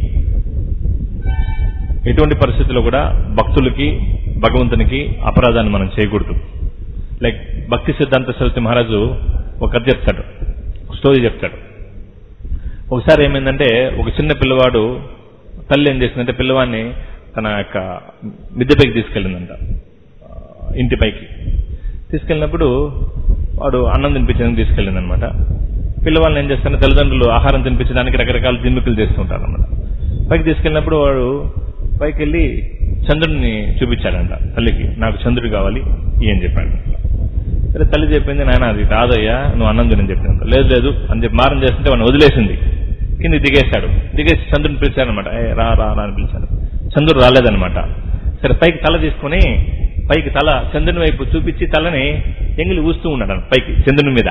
ఎటువంటి పరిస్థితుల్లో కూడా భక్తులకి భగవంతునికి అపరాధాన్ని మనం చేయకూడదు లైక్ భక్తి సిద్ధాంత సరస్వతి మహారాజు ఒక కథ చెప్తాడు స్టోరీ చెప్తాడు ఒకసారి ఏమైందంటే ఒక చిన్న పిల్లవాడు తల్లి ఏం చేసిందంటే పిల్లవాడిని తన యొక్క మిద్దెపైకి తీసుకెళ్ళిందంట ఆ, ఇంటి పైకి తీసుకెళ్ళినప్పుడు వాడు అన్నం తినిపించడానికి తీసుకెళ్ళిందనమాట పిల్లవాళ్ళని ఏం చేస్తారంటే తల్లిదండ్రులు ఆహారం తినిపించడానికి రకరకాల దిమ్మికలు చేస్తుంటారు అనమాట పైకి తీసుకెళ్ళినప్పుడు వాడు పైకి వెళ్ళి చంద్రుడిని చూపించాడంట తల్లికి నాకు చంద్రుడు కావాలి ఏం చెప్పాడు సరే తల్లి చెప్పింది నాయన అది కాదయ్యా నువ్వు అన్నం తినని చెప్పిందంట లేదు లేదు అని చెప్పి మారం చేస్తుంటే వాడిని వదిలేసింది కింద దిగేశాడు దిగేసి చంద్రుని పిలిచాడనమాట "ఏ, రా రా రా అని పిలిచాడు చంద్రుడు రాలేదనమాట సరే పైకి తల తీసుకొని పైకి తల చంద్రుని వైపు చూపించి తలని ఎంగిలి ఊస్తూ ఉన్నాడు పైకి చంద్రుని మీద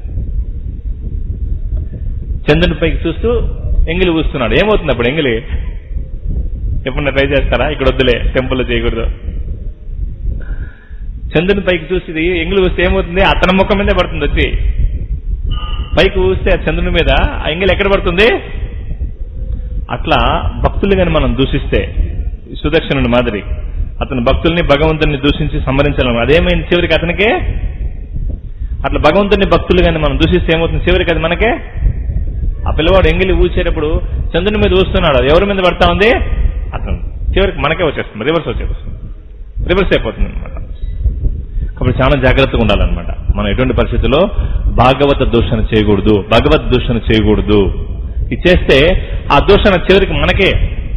చంద్రుని పైకి చూస్తూ ఎంగిలి ఊస్తున్నాడు ఏమవుతుంది అప్పుడు ఎంగిలి ఎప్పుడన్నా ట్రై చేస్తారా ఇక్కడ వద్దులే టెంపుల్లో చేయకూడదు చంద్రుని పైకి చూసి ఇది ఎంగిలి వస్తే ఏమవుతుంది అతని ముఖం మీదే పడుతుంది వచ్చి పైకి ఊస్తే ఆ చంద్రుని మీద ఆ ఎంగిలి ఎక్కడ పడుతుంది అట్లా భక్తులు గాని మనం దూషిస్తే సుదక్షిణుని మాదిరి అతను భక్తుల్ని భగవంతుని దూషించి సంహరించాలను అదేమైంది చివరికి అతనికే అట్లా భగవంతుని భక్తులు గాని మనం దూషిస్తే ఏమవుతుంది చివరికి అది మనకే ఆ పిల్లవాడు ఎంగిలి ఊసేటప్పుడు చంద్రుని మీద ఊస్తున్నాడు అది ఎవరి మీద పడతా ఉంది అతను చివరికి మనకే వచ్చేస్తుంది రివర్స్ వచ్చేస్తుంది రివర్స్ అయిపోతుంది అనమాట కాబట్టి చాలా జాగ్రత్తగా ఉండాలన్నమాట మనం ఎటువంటి పరిస్థితుల్లో భాగవత దూషణ చేయకూడదు భగవద్ దూషణ చేయకూడదు ఇది చేస్తే ఆ దూషణ చివరికి మనకే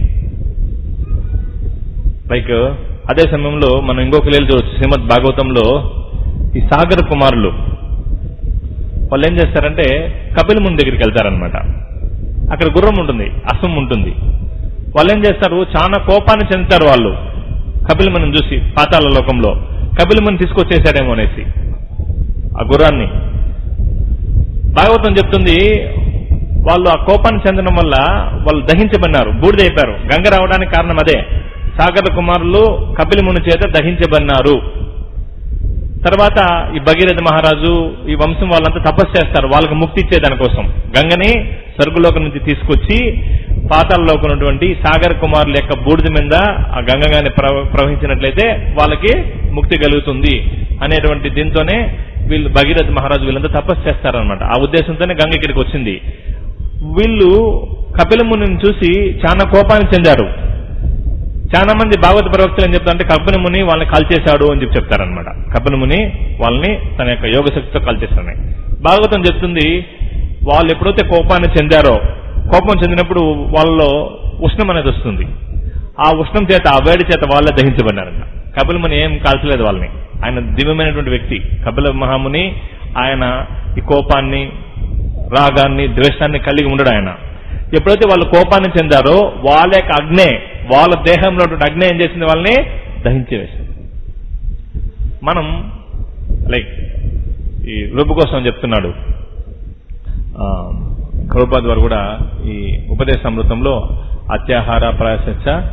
లైక్ అదే సమయంలో మనం ఇంకొక లేలు చూడవచ్చు శ్రీమద్ భాగవతంలో ఈ సాగర కుమారులు వాళ్ళు ఏం చేస్తారంటే కపిల ముని దగ్గరికి వెళ్తారనమాట అక్కడ గుర్రం ఉంటుంది అశ్వం ఉంటుంది వాళ్ళు ఏం చేస్తారు చాలా కోపాన్ని చెందుతారు వాళ్ళు కపిలముని చూసి పాతాళ లోకంలో కపిలముని తీసుకొచ్చేసాడేమో అనేసి ఆ గుర్రాన్ని భాగవతం చెప్తుంది వాళ్ళు ఆ కోపాన్ని చెందడం వల్ల వాళ్ళు దహించబడినారు బూడిదైపోయారు గంగ రావడానికి కారణం అదే సాగర కుమారులు కపిలముని చేత దహించబడినారు తర్వాత ఈ భగీరథ మహారాజు ఈ వంశం వాళ్ళంతా తపస్సు చేస్తారు వాళ్ళకి ముక్తి ఇచ్చే దానికోసం గంగని సర్గులోకం నుంచి తీసుకొచ్చి పాతాళలోకి ఉన్నటువంటి సాగర్ కుమారుల యొక్క బూడిద మీద ఆ గంగగాని ప్రవ- ప్రవహించినట్లయితే వాళ్ళకి ముక్తి కలుగుతుంది అనేటువంటి దీంతోనే వీళ్ళు భగీరథ మహారాజు వీళ్ళంతా తపస్సు చేస్తారనమాట ఆ ఉద్దేశంతోనే గంగ ఇక్కడికి వచ్చింది వీళ్ళు కపిలముని చూసి చాలా కోపాన్ని చెందారు చాలా మంది భాగవత ప్రవక్తలు ఏం చెప్తారంటే కపిల ముని వాళ్ళని కాల్చేశాడు అని చెప్పి చెప్తారనమాట కపిల ముని వాళ్ళని తన యొక్క యోగ శక్తితో కాల్చేస్తారని భాగవతం చెప్తుంది వాళ్ళు ఎప్పుడైతే కోపాన్ని చెందారో కోపం చెందినప్పుడు వాళ్ళలో ఉష్ణం అనేది వస్తుంది ఆ ఉష్ణం చేత ఆ వేడి చేత వాళ్ళే దహించబడినారంట కపిల ముని ఏం కాల్చలేదు వాళ్ళని ఆయన దివ్యమైనటువంటి వ్యక్తి కపిల మహాముని ఆయన ఈ కోపాన్ని రాగాన్ని ద్వేషాన్ని కలిగి ఉండడు ఆయన ఎప్పుడైతే వాళ్ళు కోపాన్ని చెందారో వాళ్ళ యొక్క అగ్నే వాళ్ళ దేహంలో ఉన్నటువంటి అగ్ని ఏం చేసింది వాళ్ళని దహించి వేసింది మనం లైక్ ఈ రూపు కోసం చెప్తున్నాడు ఆ, ప్రభుపాద్ వారు కూడా ఈ ఉపదేశ అమృతంలో అత్యాహార ప్రాయశ్చ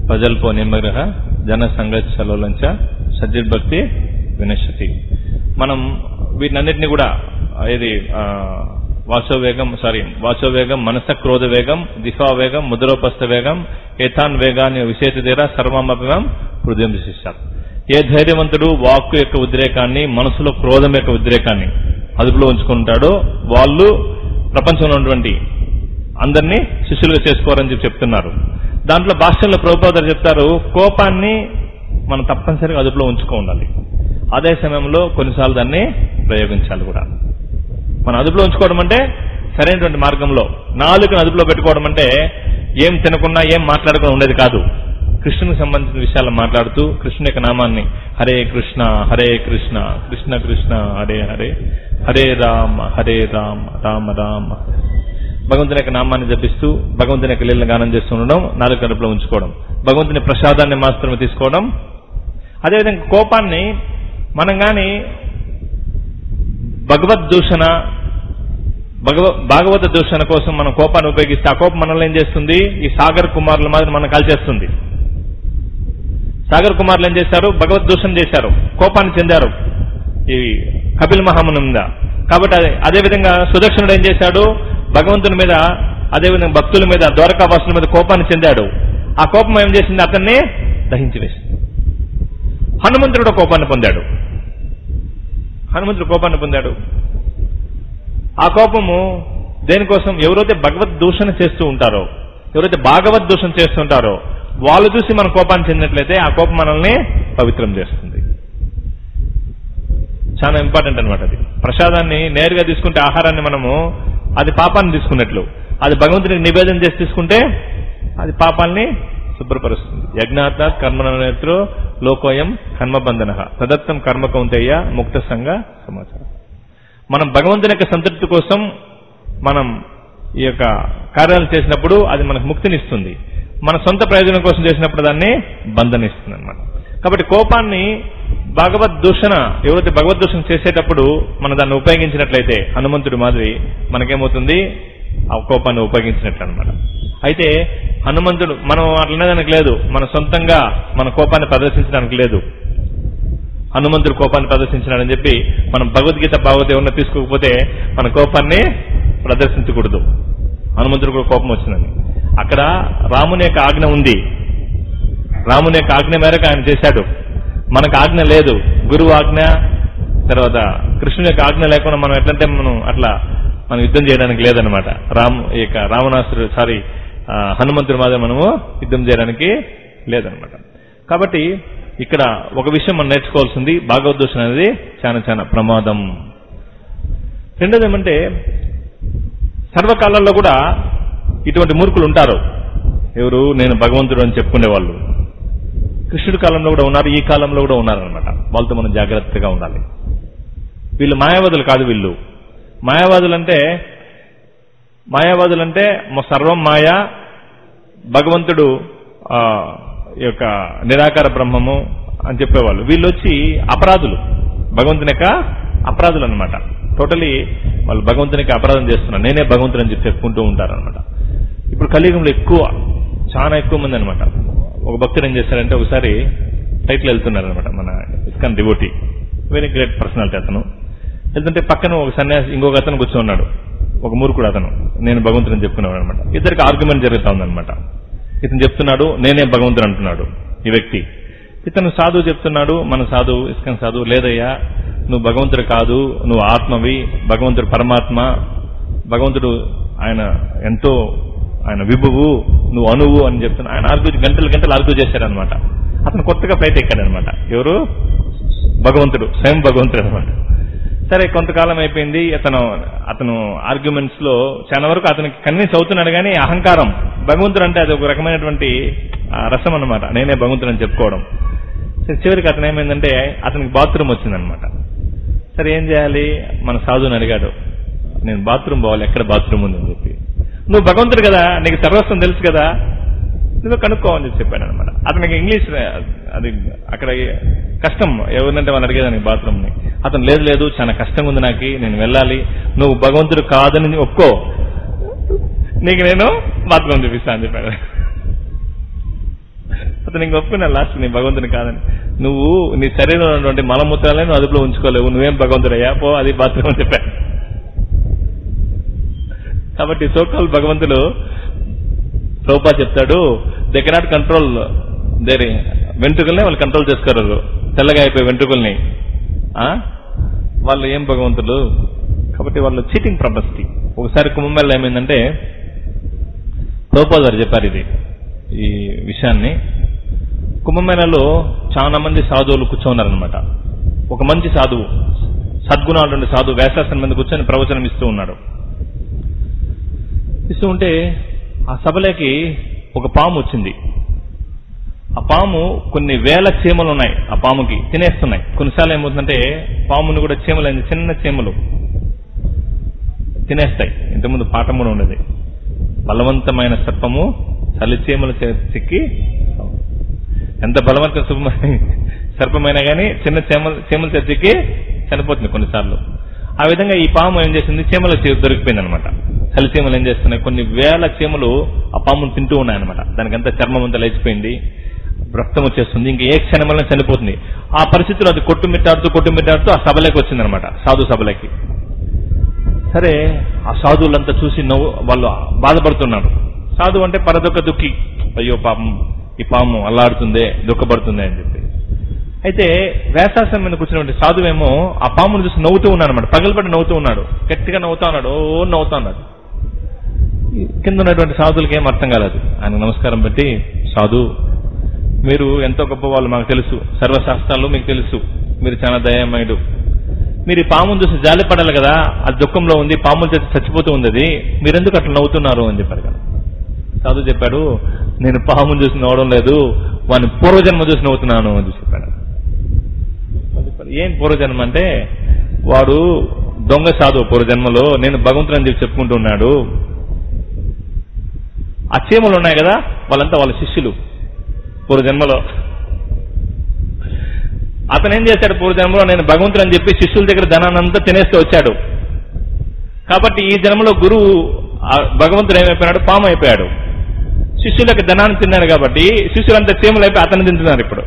ప్రజల్పో నిమగ్రహ జన సంఘర్షలోంచ సజ్జిర్భక్తి వినశ్యతి మనం వీటినన్నిటిని కూడా ఇది ఆ, వాచోవేగం సారీ వాచోవేగం మనస క్రోధ వేగం దిఫా వేగం ముద్రోపస్థ వేగం ఏతాన్ వేగాన్ని విశేష తీర సర్వమపం హృదయం విశిష్టారు ఏ ధైర్యవంతుడు వాక్కు యొక్క ఉద్రేకాన్ని మనసులో క్రోధం యొక్క ఉద్రేకాన్ని అదుపులో ఉంచుకుంటాడో వాళ్ళు ప్రపంచంలో ఉన్నటువంటి అందరినీ శిష్యులుగా చేసుకోవాలని చెప్పి చెప్తున్నారు దాంట్లో భాష్యంలో ప్రభుపాదారు చెప్తారు కోపాన్ని మనం తప్పనిసరిగా అదుపులో ఉంచుకో ఉండాలి అదే సమయంలో కొన్నిసార్లు దాన్ని ప్రయోగించాలి కూడా మన అదుపులో ఉంచుకోవడం అంటే సరైనటువంటి మార్గంలో నాలుగుని అదుపులో పెట్టుకోవడం అంటే ఏం తినకుండా ఏం మాట్లాడకుండా ఉండేది కాదు కృష్ణునికి సంబంధించిన విషయాలు మాట్లాడుతూ కృష్ణు యొక్క నామాన్ని హరే కృష్ణ హరే కృష్ణ కృష్ణ కృష్ణ హరే హరే హరే రామ హరే రామ రామ రామ భగవంతుని యొక్క నామాన్ని జపిస్తూ భగవంతుని యొక్క లీల గానం చేస్తూ ఉండడం నాలుగు కడుపులో ఉంచుకోవడం భగవంతుని ప్రసాదాన్ని మాత్రమే తీసుకోవడం అదేవిధంగా కోపాన్ని మనం గాని భగవద్ దూషణ భగవ భాగవత దూషణ కోసం మనం కోపాన్ని ఉపయోగిస్తే ఆ కోపం మనల్ని ఏం చేస్తుంది ఈ సాగర్ కుమారుల మాదిరి మనం కాల్చేస్తుంది సాగర్ కుమారులు ఏం చేశారు భగవద్ దూషణ చేశారు కోపాన్ని చెందారు ఈ కపిల్ మహాముని మీద కాబట్టి అదే అదేవిధంగా సుదక్షిణుడు ఏం చేశాడు భగవంతుని మీద అదేవిధంగా భక్తుల మీద ద్వారకావాసుల మీద కోపాన్ని చెందాడు ఆ కోపం ఏం చేసింది అతన్ని దహించి వేసింది హనుమంతుడు కోపాన్ని పొందాడు హనుమంతుడు కోపాన్ని పొందాడు ఆ కోపము దేనికోసం ఎవరైతే భగవద్ దూషణ చేస్తూ ఉంటారో ఎవరైతే భాగవత్ దూషణ చేస్తుంటారో వాళ్ళు చూసి మన కోపాన్ని చెందినట్లయితే ఆ కోపం మనల్ని పవిత్రం చేస్తుంది చాలా ఇంపార్టెంట్ అనమాట అది ప్రసాదాన్ని నేరుగా తీసుకుంటే ఆహారాన్ని మనము అది పాపాన్ని తీసుకున్నట్లు అది భగవంతునికి నివేదన చేసి తీసుకుంటే అది పాపాన్ని శుభ్రపరుస్తుంది యజ్ఞాత కర్మనేత్రో లోకోయం కర్మబంధన తదత్తం కర్మ కౌంతేయ ముక్త సంఘ సమాచారం మనం భగవంతుని యొక్క సంతృప్తి కోసం మనం ఈ యొక్క కార్యాలు చేసినప్పుడు అది మనకు ముక్తినిస్తుంది మన సొంత ప్రయోజనం కోసం చేసినప్పుడు దాన్ని బంధనిస్తుంది అనమాట కాబట్టి కోపాన్ని భగవద్ దూషణ ఎవరైతే భగవద్ దూషణ చేసేటప్పుడు మనం దాన్ని ఉపయోగించినట్లయితే హనుమంతుడి మాదిరి మనకేమవుతుంది ఆ కోపాన్ని ఉపయోగించినట్లు అనమాట అయితే హనుమంతుడు మనం అట్లనేదానికి లేదు మన సొంతంగా మన కోపాన్ని ప్రదర్శించడానికి లేదు హనుమంతుడు కోపాన్ని ప్రదర్శించినాడని చెప్పి మనం భగవద్గీత భాగవత ఏమన్నా తీసుకోకపోతే మన కోపాన్ని ప్రదర్శించకూడదు హనుమంతుడు కూడా కోపం వచ్చిందని అక్కడ రాముని యొక్క ఆజ్ఞ ఉంది రాముని యొక్క ఆజ్ఞ మేరకు ఆయన చేశాడు మనకు ఆజ్ఞ లేదు గురువు ఆజ్ఞ తర్వాత కృష్ణుని యొక్క ఆజ్ఞ లేకుండా మనం ఎట్లంటే మనం అట్లా మనం యుద్ధం చేయడానికి లేదనమాట రామ్ ఈ యొక్క రావణాసుడు సారీ ఆ, హనుమంతుడి మాదిరి మనము యుద్ధం చేయడానికి లేదనమాట కాబట్టి ఇక్కడ ఒక విషయం మనం నేర్చుకోవాల్సింది భాగవద్దోషణ అనేది చాలా చాలా ప్రమాదం రెండోది ఏమంటే సర్వకాలంలో కూడా ఇటువంటి మూర్ఖులు ఉంటారు ఎవరు నేను భగవంతుడు అని చెప్పుకునే వాళ్ళు కృష్ణుడి కాలంలో కూడా ఉన్నారు ఈ కాలంలో కూడా ఉన్నారనమాట వాళ్ళతో మనం జాగ్రత్తగా ఉండాలి వీళ్ళు మాయావాదులు కాదు వీళ్ళు మాయావాదులు అంటే మాయావాదులు అంటే మొ- సర్వం మాయా భగవంతుడు ఆ, ఈ యొక్క నిరాకార బ్రహ్మము అని చెప్పేవాళ్ళు వీళ్ళు వచ్చి అపరాధులు భగవంతుని యొక్క అపరాధులు అనమాట టోటలీ వాళ్ళు భగవంతునికి అపరాధం చేస్తున్నారు నేనే భగవంతుడు అని చెప్పి చెప్పుకుంటూ ఉంటారనమాట ఇప్పుడు కలియుగంలో ఎక్కువ చాలా ఎక్కువ మంది అనమాట ఒక భక్తుడు ఏం చేశారంటే ఒకసారి టైటిల్ వెళ్తున్నారనమాట మన ISKCON devotee very great personality అతను వెళ్తుంటే పక్కన ఒక సన్యాసి ఇంకొక అతను కూర్చొని ఉన్నాడు ఒక మూర్ఖుడు అతను నేను భగవంతుని చెప్పుకున్నాడు అనమాట ఇద్దరికి ఆర్గ్యుమెంట్ జరుగుతా ఉందన్నమాట ఇతను చెప్తున్నాడు నేనే భగవంతుడు అంటున్నాడు ఈ వ్యక్తి ఇతను సాధువు చెప్తున్నాడు మన సాధువు ఇస్కన్ సాధువు లేదయ్యా నువ్వు భగవంతుడు కాదు నువ్వు ఆత్మవి భగవంతుడు పరమాత్మ భగవంతుడు ఆయన ఎంతో ఆయన విభువు నువ్వు అణువు అని చెప్తున్నా ఆయన ఆర్గ్యూ గంటలు గంటలు ఆర్గ్యూ చేశారనమాట అతను కొత్తగా ఫ్లైట్ ఎక్కాడనమాట ఎవరు భగవంతుడు స్వయం భగవంతుడు అనమాట సరే కొంతకాలం అయిపోయింది అతను అతను ఆర్గ్యుమెంట్స్ లో చాలా వరకు అతనికి కన్విన్స్ అవుతున్నాడు కానీ అహంకారం భగవంతుడు అంటే అది ఒక రకమైనటువంటి ఆ, రసం అన్నమాట నేనే భగవంతుడు అని చెప్పుకోవడం సరే చివరికి అతను ఏమైందంటే అతనికి బాత్రూమ్ వచ్చిందనమాట సరే ఏం చేయాలి మన సాధుని అడిగాడు నేను బాత్రూమ్ పోవాలి ఎక్కడ బాత్రూమ్ ఉందని చెప్పి నువ్వు భగవంతుడు కదా నీకు సర్వస్వం తెలుసు కదా నువ్వు కనుక్కో అని చెప్పి చెప్పాడు అనమాట అతనికి ఇంగ్లీష్ అది అక్కడ కష్టం ఎవరినంటే వాళ్ళు అడిగేదానికి బాత్రూమ్ ని అతను లేదు లేదు చాలా కష్టంగా ఉంది నాకు నేను వెళ్ళాలి నువ్వు భగవంతుడు కాదని ఒప్పుకో నీకు నేను బాత్రూమ్ చూపిస్తా అని చెప్పాడు అతను ఇంక ఒప్పుకున్నా లాస్ట్ నీ భగవంతుని కాదని నువ్వు నీ శరీరంలో ఉన్నటువంటి మలమూత్రాలే నువ్వు అదుపులో ఉంచుకోలేవు నువ్వేం భగవంతుడయ్యా పో అది బాత్రూమ్ అని చెప్పాను కాబట్టి సోకాల్ భగవంతులు ప్రభుపా చెప్తాడు దే కెనాట్ కంట్రోల్ దేని వెంట్రుకల్ని వాళ్ళు కంట్రోల్ చేసుకోరు తెల్లగా అయిపోయి వెంట్రుకల్ని ఆ? వాళ్ళు ఏం భగవంతులు కాబట్టి వాళ్ళు చీటింగ్ ప్రపస్తి ఒకసారి కుంభమేళ ఏమైందంటే ప్రభుపాద్ గారు చెప్పారు ఇది ఈ విషయాన్ని కుంభమేళలో చాలా మంది సాధువులు కూర్చోన్నారనమాట ఒక మంచి సాధువు సద్గుణాలు సాధువు వేసాసనం మీద కూర్చొని ప్రవచనం ఇస్తూ ఉన్నాడు ఇస్తూ ఉంటే ఆ సభలోకి ఒక పాము వచ్చింది ఆ పాము కొన్ని వేల చీమలు ఉన్నాయి ఆ పాముకి తినేస్తున్నాయి కొన్నిసార్లు ఏమవుతుందంటే పాముని కూడా చీమలు అయింది చిన్న చీమలు తినేస్తాయి ఇంతకుముందు పాఠం కూడా ఉండేది బలవంతమైన సర్పము చలి చీమలు చిక్కి ఎంత బలవంత సర్పమ- సర్పమైనా కానీ చిన్న చీమలు చీమలు చిక్కి చనిపోతుంది కొన్నిసార్లు ఆ విధంగా ఈ పాము ఏం చేసింది చీమలు దొరికిపోయింది అనమాట చలి చీమలు ఏం చేస్తున్నాయి కొన్ని వేల చీమలు ఆ పామును తింటూ ఉన్నాయన్నమాట దానికంతా చర్మం అంతా లేచిపోయింది రక్తం వచ్చేస్తుంది ఇంకా ఏ క్షణంలో చనిపోతుంది ఆ పరిస్థితిలో అది కొట్టుమిట్టాడుతూ కొట్టుమిట్టాడుతూ ఆ సభలోకి వచ్చిందనమాట సాధు సభలోకి సరే ఆ సాధువులంతా చూసి నవ్వు వాళ్ళు బాధపడుతున్నారు సాధువు అంటే పరదొక్క దుఃఖి అయ్యో పాపం ఈ పాము అల్లాడుతుందే దుఃఖపడుతుందే అని చెప్పి అయితే వేసాసం మీద కూర్చున్నటువంటి సాధువేమో ఆ పామును చూసి నవ్వుతూ ఉన్నాడు అనమాట పగలబడి నవ్వుతూ ఉన్నాడు గట్టిగా నవ్వుతా ఉన్నాడు ఓ నవ్వుతా ఉన్నాడు ఈ కింద ఉన్నటువంటి సాధువులకి ఏం అర్థం కాలేదు ఆయన నమస్కారం పెట్టి సాధు మీరు ఎంతో గొప్ప వాళ్ళు మాకు తెలుసు సర్వశాస్త్రాలు మీకు తెలుసు మీరు చాలా దయామయుడు మీరు ఈ పామును చూసి జాలిపడాలి కదా అది దుఃఖంలో ఉంది పాముల చేతి చచ్చిపోతూ ఉంది అది మీరెందుకు అట్లా నవ్వుతున్నారు అని చెప్పారు కదా సాధు చెప్పాడు నేను పామును చూసి నవ్వడం లేదు వాని పూర్వజన్మ చూసి నవ్వుతున్నాను అని చెప్పాడు చెప్పాడు. ఏం పూర్వజన్మ అంటే వాడు దొంగ సాధువు పూర్వజన్మలో నేను భగవంతుడు అని చెప్పి చెప్పుకుంటున్నాడు ఆ చీమలు ఉన్నాయి కదా వాళ్ళంతా వాళ్ళ శిష్యులు పూర్వజన్మలో అతను ఏం చేశాడు పూర్వజన్మలో నేను భగవంతుడు అని చెప్పి శిష్యుల దగ్గర ధనాన్నంతా తినేస్తూ వచ్చాడు కాబట్టి ఈ జన్మలో గురువు ఆ భగవంతుడు ఏమైపోయాడు పాము అయిపోయాడు శిష్యులకు ధనాన్ని తిన్నాడు కాబట్టి శిష్యులంతా చీమలు అయిపోయి అతను తింటున్నారు ఇప్పుడు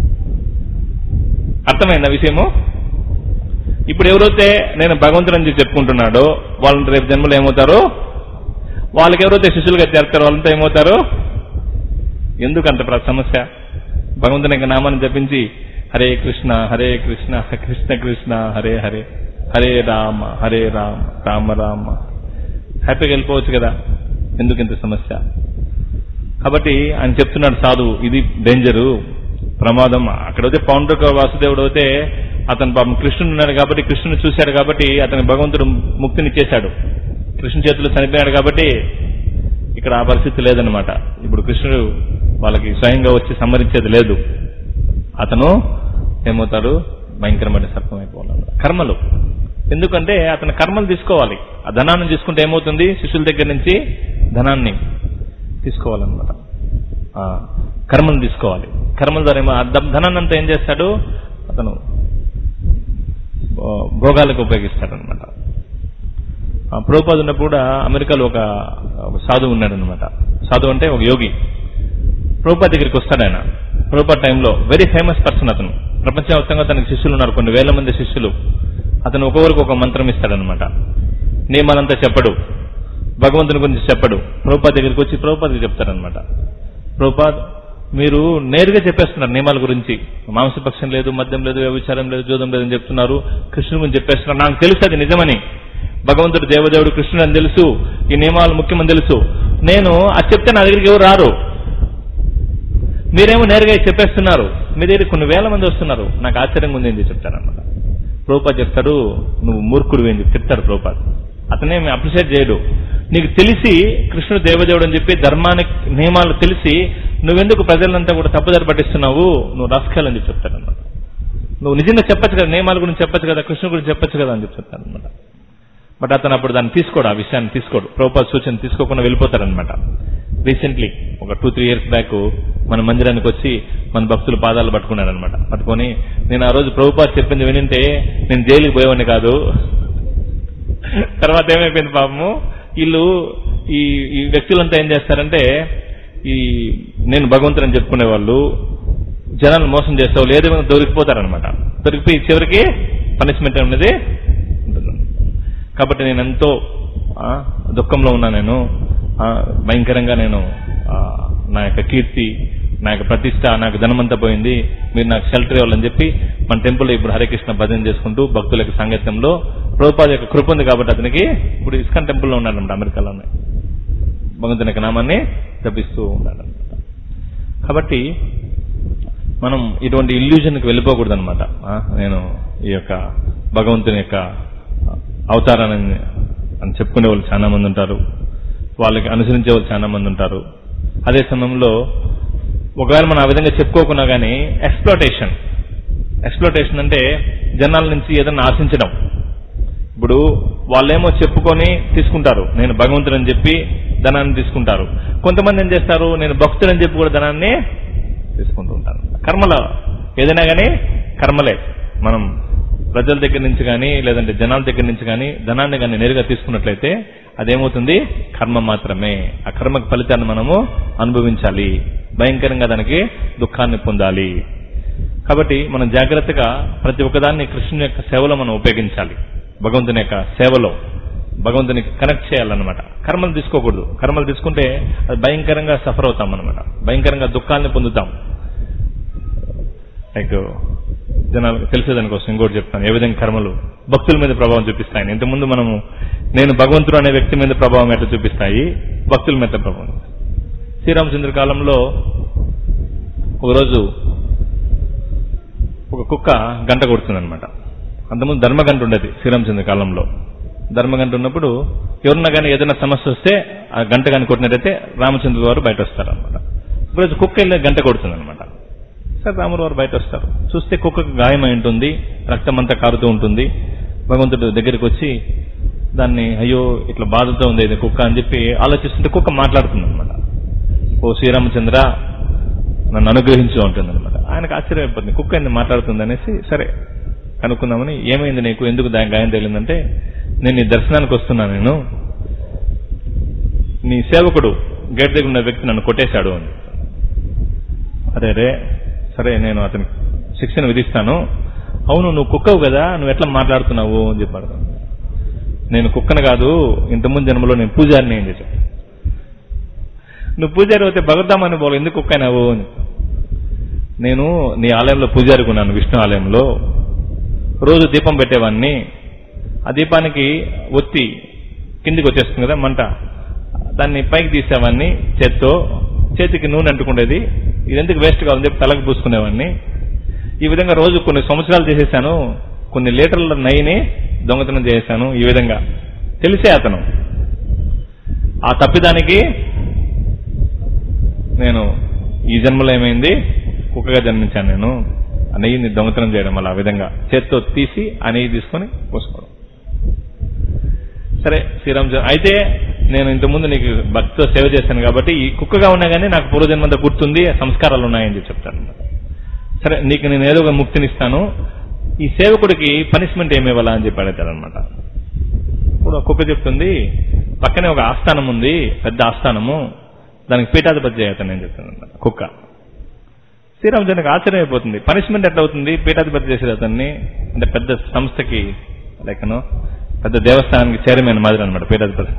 అర్థమైందా విషయము ఇప్పుడు ఎవరైతే నేను భగవంతుడు అని చెప్పి చెప్పుకుంటున్నాడో వాళ్ళని రేపు జన్మలో ఏమవుతారు వాళ్ళకి ఎవరైతే శిష్యులుగా చేరుతారో వాళ్ళంతా ఏమవుతారు ఎందుకు అంత ప్ర- సమస్య భగవంతుని యొక్క నామాన్ని జపించి హరే కృష్ణ హరే కృష్ణ కృష్ణ కృష్ణ హరే హరే హరే రామ హరే రామ రామ రామ హ్యాపీగా వెళ్ళిపోవచ్చు కదా ఎందుకు ఇంత సమస్య కాబట్టి ఆయన చెప్తున్నాడు సాధువు ఇది డేంజరు ప్రమాదం అక్కడైతే పౌండ్రక వాసుదేవుడు అయితే అతను పాపం కృష్ణుడు ఉన్నాడు కాబట్టి కృష్ణుని చూశాడు కాబట్టి అతని భగవంతుడు ముక్తిని చేశాడు కృష్ణు చేతిలో చనిపోయాడు కాబట్టి ఇక్కడ ఆ పరిస్థితి లేదనమాట ఇప్పుడు కృష్ణుడు వాళ్ళకి స్వయంగా వచ్చి సంహరించేది లేదు అతను ఏమవుతాడు భయంకరమైన సర్పం అయిపోవాలి కర్మలు ఎందుకంటే అతను కర్మలు తీసుకోవాలి ఆ ధనాన్ని తీసుకుంటే ఏమవుతుంది శిష్యుల దగ్గర నుంచి ధనాన్ని తీసుకోవాలన్నమాట ఆ, కర్మలు తీసుకోవాలి కర్మల ద్వారా ఏమో ఆ ధ- ధనాన్ని అంతా ఏం చేస్తాడు అతను ఆ, భోగాలకు ఉపయోగిస్తాడనమాట ప్రభుపాద్ ఉన్నప్పుడు కూడా అమెరికాలో ఒక ఒక సాధువు ఉన్నాడనమాట సాధువు అంటే ఒక యోగి ప్రభుపాద్ దగ్గరికి వస్తాడు ఆయన ప్రభుపాద్ టైంలో వెరీ ఫేమస్ పర్సన్ అతను ప్రపంచవ్యాప్తంగా తనకి శిష్యులు ఉన్నారు కొన్ని వేల మంది శిష్యులు అతను ఒక్కొక్కరికి ఒక మంత్రం ఇస్తాడనమాట నియమాలంతా చెప్పడు భగవంతుని గురించి చెప్పడు ప్రభుపాద్ దగ్గరికి వచ్చి ప్రభుపాద్కి చెప్తారనమాట ప్రభుపాద్ మీరు నేరుగా చెప్పేస్తున్నారు నియమాల గురించి మాంసపక్షం లేదు మద్యం లేదు వ్యభిచారం లేదు జోదం లేదని చెప్తున్నారు కృష్ణుని గురించి చెప్పేస్తున్నారు నాకు తెలుసు అది నిజమని భగవంతుడు దేవదేవుడు కృష్ణుడు అని తెలుసు ఈ నియమాలు ముఖ్యమని తెలుసు నేను అది చెప్తే నా దగ్గరికి ఎవరు రారు మీరేమో నేరుగా ఇది చెప్పేస్తున్నారు మీ దగ్గర కొన్ని వేల మంది వస్తున్నారు నాకు ఆశ్చర్యంగా ఉంది అని చెప్తారన్నమాట ప్రభుపాద్ చెప్తాడు నువ్వు మూర్ఖుడు అని చెప్పి చెప్తాడు ప్రభుపాద్ అతనేమి అప్రిషియేట్ చేయడు నీకు తెలిసి కృష్ణుడు దేవదేవుడు అని చెప్పి ధర్మానికి నియమాలు తెలిసి నువ్వెందుకు ప్రజలంతా కూడా తప్పుదారి పట్టిస్తున్నావు నువ్వు రాసుకెళ్ళని చెప్పి చెప్తాడన్నమాట నువ్వు నిజంగా చెప్పచ్చు కదా నియమాల గురించి చెప్పచ్చు కదా కృష్ణుడు గురించి చెప్పచ్చు కదా అని చెప్పి చెప్తాడన్నమాట బట్ అతను అప్పుడు దాన్ని తీసుకోడు ఆ విషయాన్ని తీసుకోడు ప్రభుపాద్ సూచన తీసుకోకుండా వెళ్ళిపోతారనమాట రీసెంట్లీ ఒక టూ త్రీ ఇయర్స్ బ్యాక్ మన మందిరానికి వచ్చి మన భక్తులు పాదాలు పట్టుకున్నారనమాట పట్టుకొని నేను ఆ రోజు ప్రభుపాద్ చెప్పింది వినింటే నేను జైలుకి పోయేవాడిని కాదు తర్వాత ఏమైపోయింది పాపము వీళ్ళు ఈ ఈ వ్యక్తులంతా ఏం చేస్తారంటే ఈ నేను భగవంతుని చెప్పుకునే వాళ్ళు జనాలు మోసం చేసే వాళ్ళు ఏదేమైనా దొరికిపోతారనమాట దొరికిపోయి చివరికి పనిష్మెంట్ అనేది ఉంటుంది కాబట్టి నేను ఎంతో ఆ, దుఃఖంలో ఉన్నా నేను ఆ, భయంకరంగా నేను ఆ, నా యొక్క కీర్తి నా యొక్క ప్రతిష్ట నాకు ధనమంతా పోయింది మీరు నాకు షెల్టర్ ఇవ్వాలని చెప్పి మన టెంపుల్లో ఇప్పుడు హరికృష్ణ భజన చేసుకుంటూ భక్తుల యొక్క సాంగత్యంలో ప్రభుపాద యొక్క కృప ఉంది కాబట్టి అతనికి ఇప్పుడు ఇస్కాన్ టెంపుల్లో ఉన్నాడన్నమాట అమెరికాలోనే భగవంతుని యొక్క నామాన్ని జపిస్తూ ఉన్నాడన్నమాట కాబట్టి మనం ఇటువంటి ఇల్యూజన్కి వెళ్ళిపోకూడదు అనమాట నేను ఈ యొక్క భగవంతుని యొక్క అవతారాన్ని అని చెప్పుకునే వాళ్ళు చాలా మంది ఉంటారు వాళ్ళకి అనుసరించే వాళ్ళు చాలా మంది ఉంటారు అదే సమయంలో ఒకవేళ మనం ఆ విధంగా చెప్పుకోకున్నా కానీ ఎక్స్ప్లోటేషన్ ఎక్స్ప్లోటేషన్ అంటే జనాల నుంచి ఏదైనా ఆశించడం ఇప్పుడు వాళ్ళేమో చెప్పుకొని తీసుకుంటారు నేను భగవంతుడని చెప్పి ధనాన్ని తీసుకుంటారు కొంతమంది ఏం చేస్తారు నేను భక్తుడని చెప్పి కూడా ధనాన్ని తీసుకుంటూ ఉంటారు కర్మల ఏదైనా కానీ కర్మలే మనం ప్రజల దగ్గర నుంచి కానీ లేదంటే జనాల దగ్గర నుంచి కానీ ధనాన్ని కానీ నేరుగా తీసుకున్నట్లయితే అదేమవుతుంది కర్మ మాత్రమే ఆ కర్మకు ఫలితాన్ని మనము అనుభవించాలి భయంకరంగా దానికి దుఃఖాన్ని పొందాలి కాబట్టి మనం జాగ్రత్తగా ప్రతి ఒక్కదాన్ని కృష్ణుని యొక్క సేవలో మనం ఉపయోగించాలి భగవంతుని యొక్క సేవలో భగవంతుని కనెక్ట్ చేయాలన్నమాట కర్మలు తీసుకోకూడదు కర్మలు తీసుకుంటే అది భయంకరంగా సఫర్ అవుతాం అనమాట భయంకరంగా దుఃఖాన్ని పొందుతాం లైక్ జనాలకు తెలిసేదానికోసం ఇంకోటి చెప్తాను ఏ విధంగా కర్మలు భక్తుల మీద ప్రభావం చూపిస్తాయి ఇంతకుముందు మనము నేను భగవంతుడు అనే వ్యక్తి మీద ప్రభావం ఎట్లా చూపిస్తాయి భక్తుల మీద ప్రభావం శ్రీరామచంద్ర కాలంలో ఒకరోజు ఒక కుక్క గంట కొడుతుందన్నమాట అంతకుముందు ధర్మగంట ఉండేది శ్రీరామచంద్ర కాలంలో ధర్మగంట ఉన్నప్పుడు ఎవరన్నా కానీ ఏదైనా సమస్య వస్తే ఆ గంట కానీ కొట్టినట్టయితే రామచంద్రుల వారు బయట వస్తారనమాట ఒకరోజు కుక్క వెళ్ళి గంట కొడుతుందన్నమాట సరే రాముల వారు బయట వస్తారు చూస్తే కుక్కకు గాయమై ఉంటుంది రక్తం అంతా కారుతూ ఉంటుంది భగవంతుడు దగ్గరికి వచ్చి దాన్ని అయ్యో ఇట్లా బాధతో ఉంది ఇది కుక్క అని చెప్పి ఆలోచిస్తుంటే కుక్క మాట్లాడుతుంది అనమాట ఓ శ్రీరామచంద్ర నన్ను అనుగ్రహించు ఉంటుంది అనమాట ఆయనకు ఆశ్చర్యమైపోతుంది కుక్క ఎందుకు మాట్లాడుతుంది అనేసి సరే కనుక్కుందామని ఏమైంది నీకు ఎందుకు దా- గాయం తేలిందంటే నేను నీ దర్శనానికి వస్తున్నా నేను నీ సేవకుడు గేట్ దగ్గర ఉన్న వ్యక్తి నన్ను కొట్టేశాడు అని అరే రే సరే నేను అతనికి శిక్షణ విధిస్తాను అవును నువ్వు కుక్కవు కదా నువ్వు ఎట్లా మాట్లాడుతున్నావు అని చెప్పాడు నేను కుక్కను కాదు ఇంతకుముందు జన్మలో నేను పూజారిని ఏం చేశాను నువ్వు పూజారి అయితే భగవద్ధామని పోలు ఎందుకు కుక్క అయినావు అని నేను నీ ఆలయంలో పూజారికి ఉన్నాను విష్ణు ఆలయంలో రోజు దీపం పెట్టేవాడిని ఆ దీపానికి ఒత్తి కిందికి వచ్చేస్తుంది కదా మంట దాన్ని పైకి తీసేవాడిని చేత్తో చేతికి నూనె అంటుకుండేది ఇది ఎందుకు వేస్ట్ కావాలని చెప్పి తలకు పూసుకునేవాడిని ఈ విధంగా రోజు కొన్ని సంవత్సరాలు చేసేసాను కొన్ని లీటర్ల నెయ్యిని దొంగతనం చేశాను ఈ విధంగా తెలిసే అతను ఆ తప్పిదానికి నేను ఈ జన్మలో ఏమైంది కుక్కగా జన్మించాను నేను ఆ నెయ్యిని దొంగతనం చేయడం వల్ల ఆ విధంగా చేత్తో తీసి ఆ నెయ్యి తీసుకొని పోసుకోవడం సరే శ్రీరామ్ అయితే నేను ఇంతకుముందు నీకు భక్తితో సేవ చేశాను కాబట్టి ఈ కుక్కగా ఉన్నా కానీ నాకు పూర్వజన్మంతా గుర్తుంది సంస్కారాలు ఉన్నాయని చెప్పి చెప్తాను సరే నీకు నేను ఏదో ఒక ముక్తినిస్తాను ఈ సేవకుడికి పనిష్మెంట్ ఏమి ఇవ్వాలా అని చెప్పి అడుగుతాడనమాట ఇప్పుడు ఆ కుక్క చెప్తుంది పక్కనే ఒక ఆస్థానం ఉంది పెద్ద ఆస్థానము దానికి పీఠాధిపతి చేయతాను నేను చెప్తాను అనమాట కుక్క శ్రీరామచంద్రకి ఆశ్చర్యం అయిపోతుంది పనిష్మెంట్ ఎట్లా అవుతుంది పీఠాధిపతి చేసేది అతన్ని అంటే పెద్ద సంస్థకి లైకను పెద్ద దేవస్థానానికి చైర్మన్ మాదిరి అనమాట పీఠాధిపతి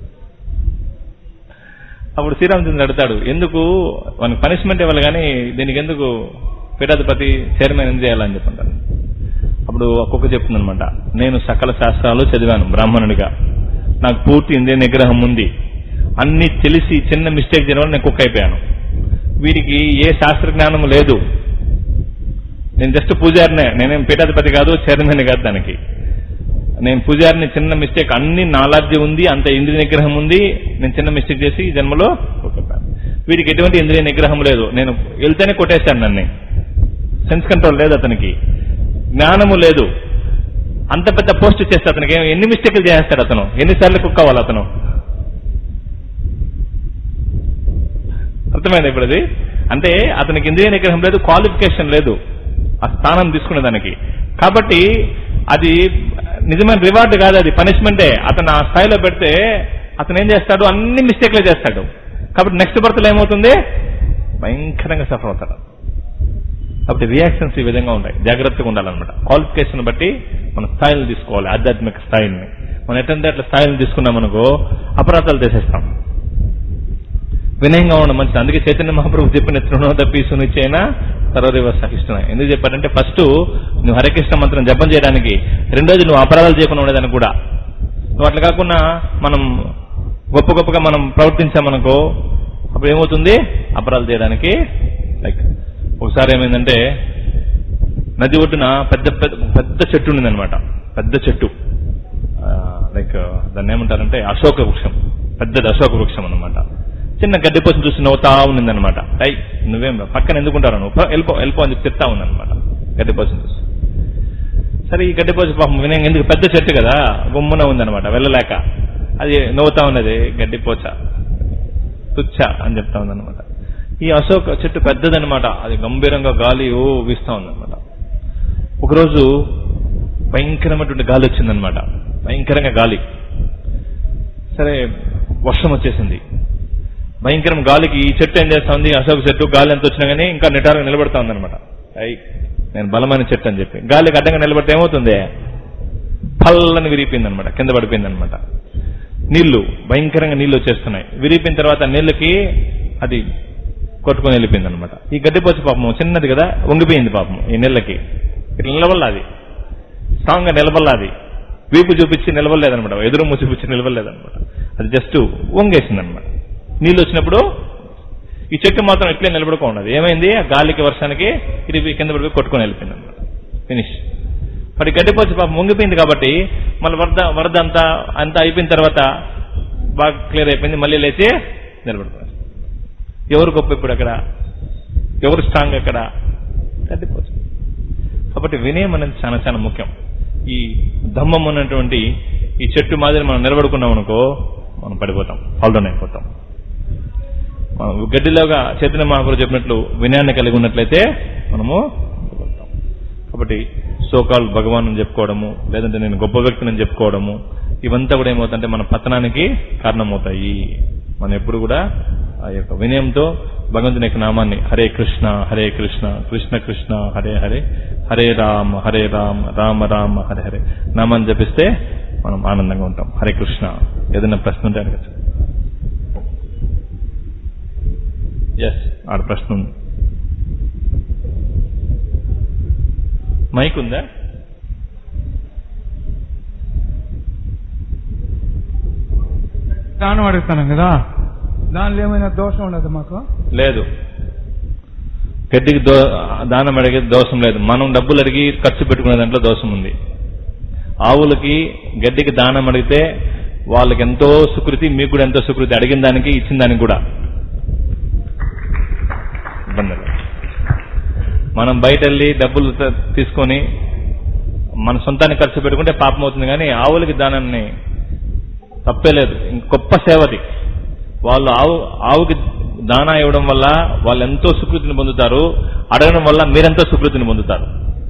అప్పుడు శ్రీరామచంద్రుడు అడుగుతాడు ఎందుకు మనకి పనిష్మెంట్ ఇవ్వాలి కానీ దీనికి ఎందుకు పీఠాధిపతి చైర్మన్ ఎందుకు చేయాలని చెప్పంటారు అప్పుడు ఒక్కొక్క చెప్తుందనమాట నేను సకల శాస్త్రాలు చదివాను బ్రాహ్మణుడిగా నాకు పూర్తి ఇంద్రియ నిగ్రహం ఉంది అన్ని తెలిసి చిన్న మిస్టేక్ చేయడం వల్ల నేను కుక్క అయిపోయాను వీరికి ఏ శాస్త్ర జ్ఞానం లేదు నేను జస్ట్ పూజారినే నేనేం పీఠాధిపతి కాదు చైర్మన్ కాదు దానికి నేను పూజారిని చిన్న మిస్టేక్ అన్ని నాలెడ్జ్ ఉంది అంత ఇంద్రియ నిగ్రహం ఉంది నేను చిన్న మిస్టేక్ చేసి ఈ జన్మలో కొట్టేశాను. వీడికి ఎటువంటి ఇంద్రియ నిగ్రహం లేదు నేను వెళ్తేనే కొట్టేశాను నన్ను సెన్స్ కంట్రోల్ లేదు అతనికి జ్ఞానము లేదు అంత పెద్ద పోస్ట్ చేస్తే అతనికి ఏం- ఎన్ని మిస్టేక్లు చేస్తాడు అతను ఎన్నిసార్లు కుక్ అవ్వాలి అతను అర్థమైంది ఇప్పుడు అది అంటే అతనికి ఇంద్రియ నిగ్రహం లేదు క్వాలిఫికేషన్ లేదు ఆ స్థానం తీసుకునే దానికి కాబట్టి అది నిజమైన రివార్డ్ కాదు అది పనిష్మెంటే అతను ఆ స్థాయిలో పెడితే అతను ఏం చేస్తాడు అన్ని మిస్టేక్లే చేస్తాడు కాబట్టి నెక్స్ట్ బర్త్లో ఏమవుతుంది భయంకరంగా సఫర్ అవుతారు కాబట్టి రియాక్షన్స్ ఈ విధంగా ఉంటాయి జాగ్రత్తగా ఉండాలన్నమాట క్వాలిఫికేషన్ బట్టి మన స్థాయిలు తీసుకోవాలి ఆధ్యాత్మిక స్థాయిని మనం ఎట్టంటే అట్లా స్థాయిలు తీసుకున్నాం అనుకో అపరాధాలు చేసేస్తాం వినయంగా ఉండడం మంచిది అందుకే చైతన్య మహాప్రభు చెప్పిన తృణో తప్పి సునిచ్చైనా సర్వదేవ సహిస్తున్నాయి ఎందుకు చెప్పారంటే ఫస్ట్ నువ్వు హరికృష్ణ మంత్రం జపం చేయడానికి రెండోది నువ్వు అపరాధాలు చేయకుండా ఉండేదానికి కూడా నువ్వు అట్లా కాకుండా మనం గొప్ప గొప్పగా మనం ప్రవర్తించామనుకో అప్పుడు ఏమవుతుంది అపరాధాలు చేయడానికి లైక్ ఒకసారి ఏమైందంటే నది ఒడ్డున పెద్ద పెద్ద పెద్ద చెట్టు ఉండిందనమాట పెద్ద చెట్టు లైక్ దాన్ని ఏమంటారంటే అశోక వృక్షం పెద్దది అశోక వృక్షం అన్నమాట చిన్న గడ్డిపోసం చూసి నవ్వుతా ఉన్నిందనమాట అయ్ నువ్వేం రా, పక్కన ఎందుకుంటారా నువ్వు పో, వెళ్ళిపో వెళ్ళిపో అని చెప్పి చెప్తా ఉందన్నమాట గడ్డిపోసం చూసి సరే ఈ గడ్డిపోసి పాపం వినయం ఎందుకు పెద్ద చెట్టు కదా గుమ్మున ఉందన్నమాట వెళ్ళలేక అది నవ్వుతా ఉన్నది గడ్డిపోచ తుచ్చ అని చెప్తా ఉందన్నమాట ఈ అశోక చెట్టు పెద్దదన్నమాట అది గంభీరంగా గాలి ఓ వీస్తా ఉందన్నమాట ఒకరోజు భయంకరమైనటువంటి గాలి వచ్చిందనమాట భయంకరంగా గాలి సరే వర్షం వచ్చేసింది భయంకరం గాలికి ఈ చెట్టు ఏం చేస్తా ఉంది అశోక చెట్టు గాలి ఎంత వచ్చినా కానీ ఇంకా నిటారుగా నిలబడతా ఉందన్నమాట అయ్యి నేను బలమైన చెట్టు అని చెప్పి గాలికి అడ్డంగా నిలబడితే ఏమవుతుంది పల్లని విరిగిపోయింది అనమాట కింద పడిపోయింది అనమాట నీళ్లు భయంకరంగా నీళ్లు వచ్చేస్తున్నాయి విరిగిపోయిన తర్వాత నీళ్ళకి అది కొట్టుకొని వెళ్ళిపోయింది అనమాట ఈ గడ్డిపోచి పాపం చిన్నది కదా వంగిపోయింది పాపం ఈ నీళ్ళకి ఇట్లా నిలబడలా అది స్ట్రాంగ్ గా నిలబడలా అది వీపు చూపించి నిలబడలేదనమాట ఎదురు చూపించి నిలబడలేదనమాట అది జస్ట్ వంగేసింది అనమాట నీళ్ళు వచ్చినప్పుడు ఈ చెట్టు మాత్రం ఇట్లే నిలబడుకోండి ఏమైంది ఆ గాలికి వర్షానికి ఇరిగి కింద పడిపోయి కొట్టుకొని వెళ్ళిపోయింది అనమాట ఫినిష్ మరి గడ్డిపోచి పాపం వంగిపోయింది కాబట్టి మళ్ళీ వరద వరద అంతా అంతా అయిపోయిన తర్వాత బాగా క్లియర్ అయిపోయింది మళ్ళీ లేచి నిలబడుతున్నారు ఎవరు గొప్ప ఇప్పుడు అక్కడ ఎవరు స్ట్రాంగ్ అక్కడ గడ్డిపోచి కాబట్టి వినయం అనేది చాలా చాలా ముఖ్యం ఈ ధమ్మం ఉన్నటువంటి ఈ చెట్టు మాదిరి మనం నిలబడుకున్నాం అనుకో మనం పడిపోతాం ఫాల్డౌన్ అయిపోతాం మనం గడ్డిలోగా చైతన్య మహాపురు చెప్పినట్లు వినయాన్ని కలిగి ఉన్నట్లయితే మనము పడిపోతాం. కాబట్టి సోకాల్ భగవాన్ అని చెప్పుకోవడము లేదంటే నేను గొప్ప వ్యక్తిని చెప్పుకోవడము ఇవంతా కూడా ఏమవుతుందంటే మన పతనానికి కారణమవుతాయి మనం ఎప్పుడు కూడా ఆ యొక్క వినయంతో భగవంతుని యొక్క నామాన్ని హరే కృష్ణ హరే కృష్ణ కృష్ణ కృష్ణ హరే హరే హరే రామ హరే రామ రామ రామ హరే హరే నామాన్ని జపిస్తే మనం ఆనందంగా ఉంటాం హరే కృష్ణ ఏదైనా ప్రశ్న ఉంటే అడగచ్చు ఎస్ ఆడ ప్రశ్న ఉంది మైక్ ఉందా దానం అడుగుతాను కదా దానిలో ఏమైనా దోషం ఉండదు మాకు లేదు గడ్డికి దో దానం అడిగే దోషం లేదు మనం డబ్బులు అడిగి ఖర్చు పెట్టుకునే దాంట్లో దోషం ఉంది ఆవులకి గడ్డికి దానం అడిగితే వాళ్ళకి ఎంతో సుకృతి మీకు కూడా ఎంతో సుకృతి అడిగిన దానికి ఇచ్చిన దానికి కూడా ఇబ్బంది లేదు. మనం బయట వెళ్ళి డబ్బులు త- తీసుకొని మన సొంతానికి ఖర్చు పెట్టుకుంటే పాపం అవుతుంది కానీ ఆవులకి దానాన్ని తప్పే లేదు ఇంక గొప్ప సేవది వాళ్ళు ఆవు ఆవుకి దానా ఇవ్వడం వల్ల వాళ్ళు ఎంతో సుకృతిని పొందుతారు అడగడం వల్ల మీరెంతో సుకృతిని పొందుతారు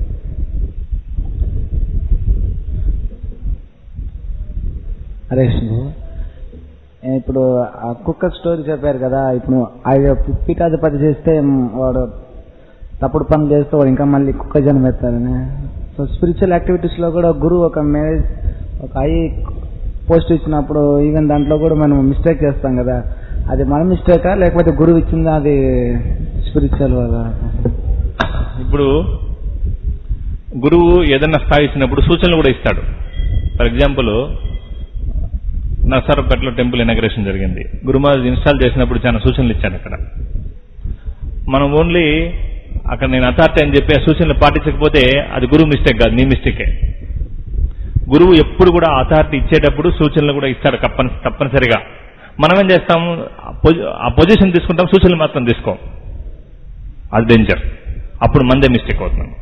హరే కృష్ణ ఇప్పుడు ఆ కుక్క స్టోరీ చెప్పారు కదా ఇప్పుడు ఆ పీఠాధిపతి చేస్తే మ్, వాడు తప్పుడు పనులు చేస్తే వాడు ఇంకా మళ్ళీ కుక్క జనం ఎత్తారని సో స్పిరిచువల్ యాక్టివిటీస్ లో కూడా గురువు ఒక మేనేజ్ ఒక ఐ పోస్ట్ ఇచ్చినప్పుడు ఈవెన్ దాంట్లో కూడా మనం మిస్టేక్ చేస్తాం కదా అది మన మిస్టేకా లేకపోతే గురువు ఇచ్చిందా అది స్పిరిచువల్ వల్ల ఇప్పుడు గురువు ఏదన్నా స్థాయి ఇచ్చినప్పుడు సూచనలు కూడా ఇస్తాడు ఫర్ ఎగ్జాంపుల్ నర్సారపేటలో టెంపుల్ ఇనాగ్రేషన్ జరిగింది గురుమాజ్ ఇన్స్టాల్ చేసినప్పుడు చాలా సూచనలు ఇచ్చాడు అక్కడ మనం ఓన్లీ అక్కడ నేను అథారిటీ అని చెప్పి ఆ సూచనలు పాటించకపోతే అది గురువు మిస్టేక్ కాదు నీ మిస్టేకే గురువు ఎప్పుడు కూడా అథారిటీ ఇచ్చేటప్పుడు సూచనలు కూడా ఇస్తాడు తప్పని తప్పనిసరిగా మనం ఏం చేస్తాము ఆ పొజి- ఆ పొజిషన్ తీసుకుంటాం సూచనలు మాత్రం తీసుకోం అది డేంజర్ అప్పుడు మందే మిస్టేక్ అవుతుంది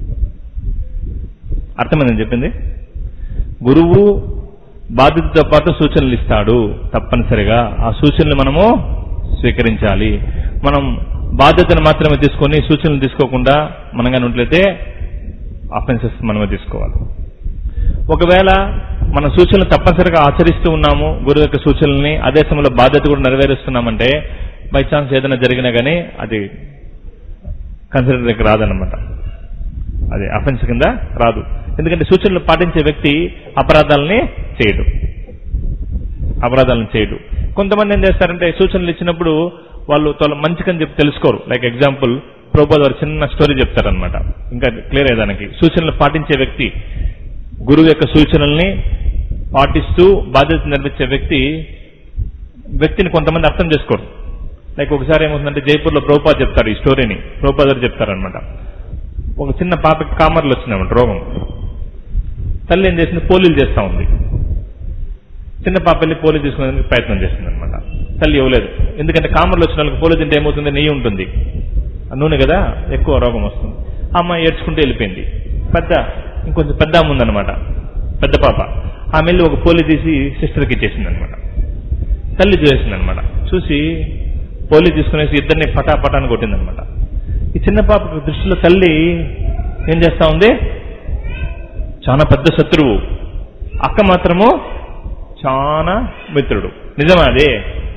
అర్థమైందని చెప్పింది గురువు బాధ్యతతో పాటు సూచనలు ఇస్తాడు తప్పనిసరిగా ఆ సూచనలు మనము స్వీకరించాలి మనం బాధ్యతను మాత్రమే తీసుకొని సూచనలు తీసుకోకుండా మనం కానీ ఉన్నట్లయితే అఫెన్సెస్ మనమే తీసుకోవాలి ఒకవేళ మన సూచనలు తప్పనిసరిగా ఆచరిస్తూ ఉన్నాము గురువు యొక్క సూచనల్ని అదే సమయంలో బాధ్యత కూడా నెరవేరుస్తున్నామంటే బై ఛాన్స్ ఏదైనా జరిగినా కానీ అది కన్సిడర్ రాదనమాట అది అఫెన్స్ కింద రాదు ఎందుకంటే సూచనలు పాటించే వ్యక్తి అపరాధాలని చేయడు అపరాధాలను చేయడు కొంతమంది ఏం చేస్తారంటే సూచనలు ఇచ్చినప్పుడు వాళ్ళు తొల మంచికని చెప్పి తెలుసుకోరు లైక్ ఎగ్జాంపుల్ ప్రభుపాద వారు చిన్న స్టోరీ చెప్తారనమాట ఇంకా క్లియర్ అయ్యేదానికి సూచనలు పాటించే వ్యక్తి గురువు యొక్క సూచనల్ని పాటిస్తూ బాధ్యత నిర్వహించే వ్యక్తి వ్యక్తిని కొంతమంది అర్థం చేసుకోరు లైక్ ఒకసారి ఏమవుతుందంటే జైపూర్లో ప్రభుపాద చెప్తారు ఈ స్టోరీని ప్రభుపాద గారు చెప్తారనమాట ఒక చిన్న పాపకి కామర్లు వచ్చినామంట రోగం తల్లి ఏం చేసింది పోలీలు చేస్తా ఉంది చిన్న పాప వెళ్ళి పోలీలు తీసుకునేందుకు ప్రయత్నం చేస్తుంది అనమాట తల్లి ఇవ్వలేదు ఎందుకంటే కామర్లు వచ్చిన వాళ్ళకి పోలీలు తింటే ఏమవుతుంది నెయ్యి ఉంటుంది ఆ నూనె కదా ఎక్కువ రోగం వస్తుంది ఆ అమ్మాయి ఏడ్చుకుంటూ వెళ్ళిపోయింది పెద్ద ఇంకొంచెం పెద్ద అమ్మ ఉందన్నమాట పెద్ద పాప ఆమె వెళ్ళి ఒక పోలి తీసి సిస్టర్కి ఇచ్చేసింది అనమాట తల్లి చూసేసింది అనమాట చూసి పోలి తీసుకునేసి ఇద్దరిని పటా పటాన్ని కొట్టిందనమాట ఈ చిన్న పాపకు దృష్టిలో తల్లి ఏం చేస్తా ఉంది చాలా పెద్ద శత్రువు అక్క మాత్రము చాలా మిత్రుడు నిజమా అదే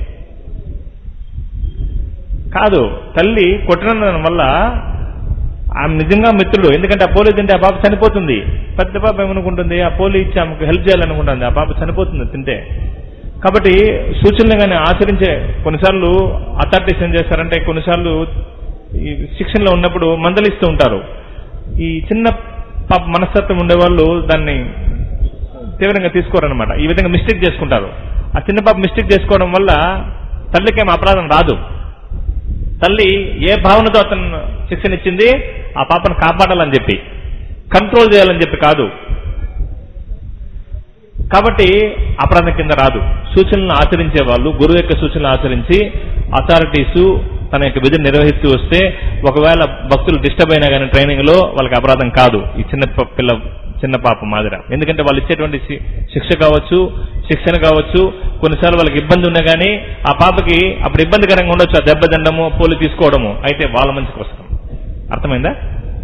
కాదు తల్లి కొట్టడం వల్ల ఆమె నిజంగా మిత్రుడు ఎందుకంటే ఆ పోలి తింటే ఆ పాప చనిపోతుంది పెద్ద పాప ఏమనుకుంటుంది ఆ పోలి ఇచ్చి ఆమెకు హెల్ప్ చేయాలనుకుంటుంది ఆ పాప చనిపోతుంది తింటే కాబట్టి సూచనలు కానీ ఆచరించే కొన్నిసార్లు అథారిటీస్ ఏం చేస్తారంటే కొన్నిసార్లు ఈ శిక్షణలో ఉన్నప్పుడు మందలిస్తూ ఉంటారు ఈ చిన్న పాప మనస్తత్వం ఉండేవాళ్ళు దాన్ని తీవ్రంగా తీసుకోరనమాట ఈ విధంగా మిస్టేక్ చేసుకుంటారు ఆ చిన్న పాప మిస్టేక్ చేసుకోవడం వల్ల తల్లికేం అపరాధం రాదు తల్లి ఏ భావనతో అతను శిక్షణ ఇచ్చింది ఆ పాపను కాపాడాలని చెప్పి కంట్రోల్ చేయాలని చెప్పి కాదు కాబట్టి అపరాధం కింద రాదు సూచనలను ఆచరించే వాళ్ళు గురువు యొక్క సూచనలు ఆచరించి అథారిటీస్ తన యొక్క విధిని నిర్వహిస్తూ వస్తే ఒకవేళ భక్తులు డిస్టర్బ్ అయినా కానీ ట్రైనింగ్ లో వాళ్ళకి అపరాధం కాదు ఈ చిన్న ప- పిల్ల చిన్న పాప మాదిర ఎందుకంటే వాళ్ళు ఇచ్చేటువంటి శి- శిక్ష కావచ్చు శిక్షణ కావచ్చు కొన్నిసార్లు వాళ్ళకి ఇబ్బంది ఉన్నా కానీ ఆ పాపకి అప్పుడు ఇబ్బందికరంగా ఉండొచ్చు ఆ దెబ్బ దండము పోలి తీసుకోవడము అయితే వాళ్ళ మంచికి వస్తాం అర్థమైందా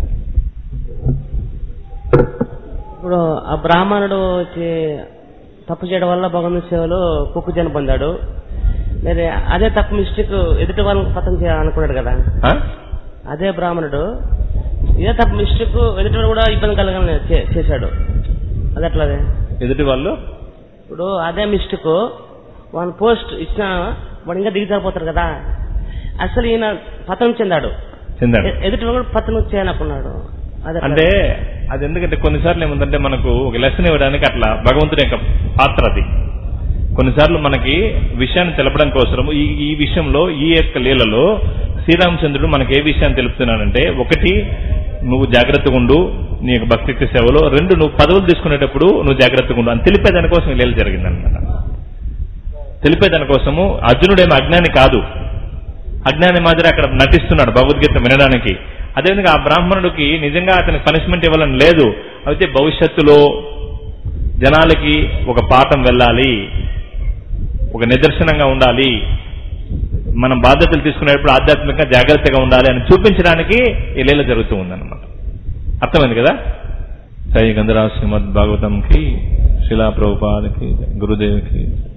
ఇప్పుడు ఆ బ్రాహ్మణుడు వచ్చి తప్పు చేయడం వల్ల భగవంతుని సేవలో కుక్కు జన పొందాడు మరి అదే తప్పు మిస్టేక్ ఎదుటి వాళ్ళని పతం చేయాలనుకున్నాడు కదా ఆ? అదే బ్రాహ్మణుడు ఇదే తప్పు మిస్టేక్ ఎదుటి వాడు కూడా ఇబ్బంది కలగాలని చే- చేశాడు అది ఎట్లాదే ఎదుటి వాళ్ళు ఇప్పుడు అదే మిస్టేక్ వాళ్ళ పోస్ట్ ఇచ్చిన వాడు ఇంకా దిగిపోతారు కదా అసలు ఈయన పతనం చెందాడు చెందాడు ఎ- ఎదుటి వాడు కూడా పతనం చేయాలనుకున్నాడు అదే అంటే అది ఎందుకంటే కొన్నిసార్లు ఏముందంటే మనకు ఒక లెసన్ ఇవ్వడానికి అట్లా భగవంతుడి యొక్క పాత్ర అది కొన్నిసార్లు మనకి విషయాన్ని తెలపడం కోసం ఈ ఈ విషయంలో ఈ యొక్క లీలలో శ్రీరామచంద్రుడు మనకి ఏ విషయాన్ని తెలుపుతున్నాడంటే ఒకటి నువ్వు జాగ్రత్తగా ఉండు నీ యొక్క భక్తి సేవలో రెండు నువ్వు పదవులు తీసుకునేటప్పుడు నువ్వు జాగ్రత్తగా ఉండు అని తెలిపేదాని కోసం ఈ లీల జరిగిందనమాట తెలిపేదాని కోసము అర్జునుడేమో అజ్ఞాని కాదు అజ్ఞాని మాదిరి అక్కడ నటిస్తున్నాడు భగవద్గీత వినడానికి అదేవిధంగా ఆ బ్రాహ్మణుడికి నిజంగా అతనికి పనిష్మెంట్ ఇవ్వాలని లేదు అయితే భవిష్యత్తులో జనాలకి ఒక పాఠం వెళ్ళాలి ఒక నిదర్శనంగా ఉండాలి మనం బాధ్యతలు తీసుకునేటప్పుడు ఆధ్యాత్మికంగా జాగ్రత్తగా ఉండాలి అని చూపించడానికి ఈ లీల జరుగుతూ ఉందన్నమాట అర్థమైంది కదా సాయి గంధరాజ్ శ్రీమద్ భాగవతంకి శిలా ప్రభుపాదకి గురుదేవికి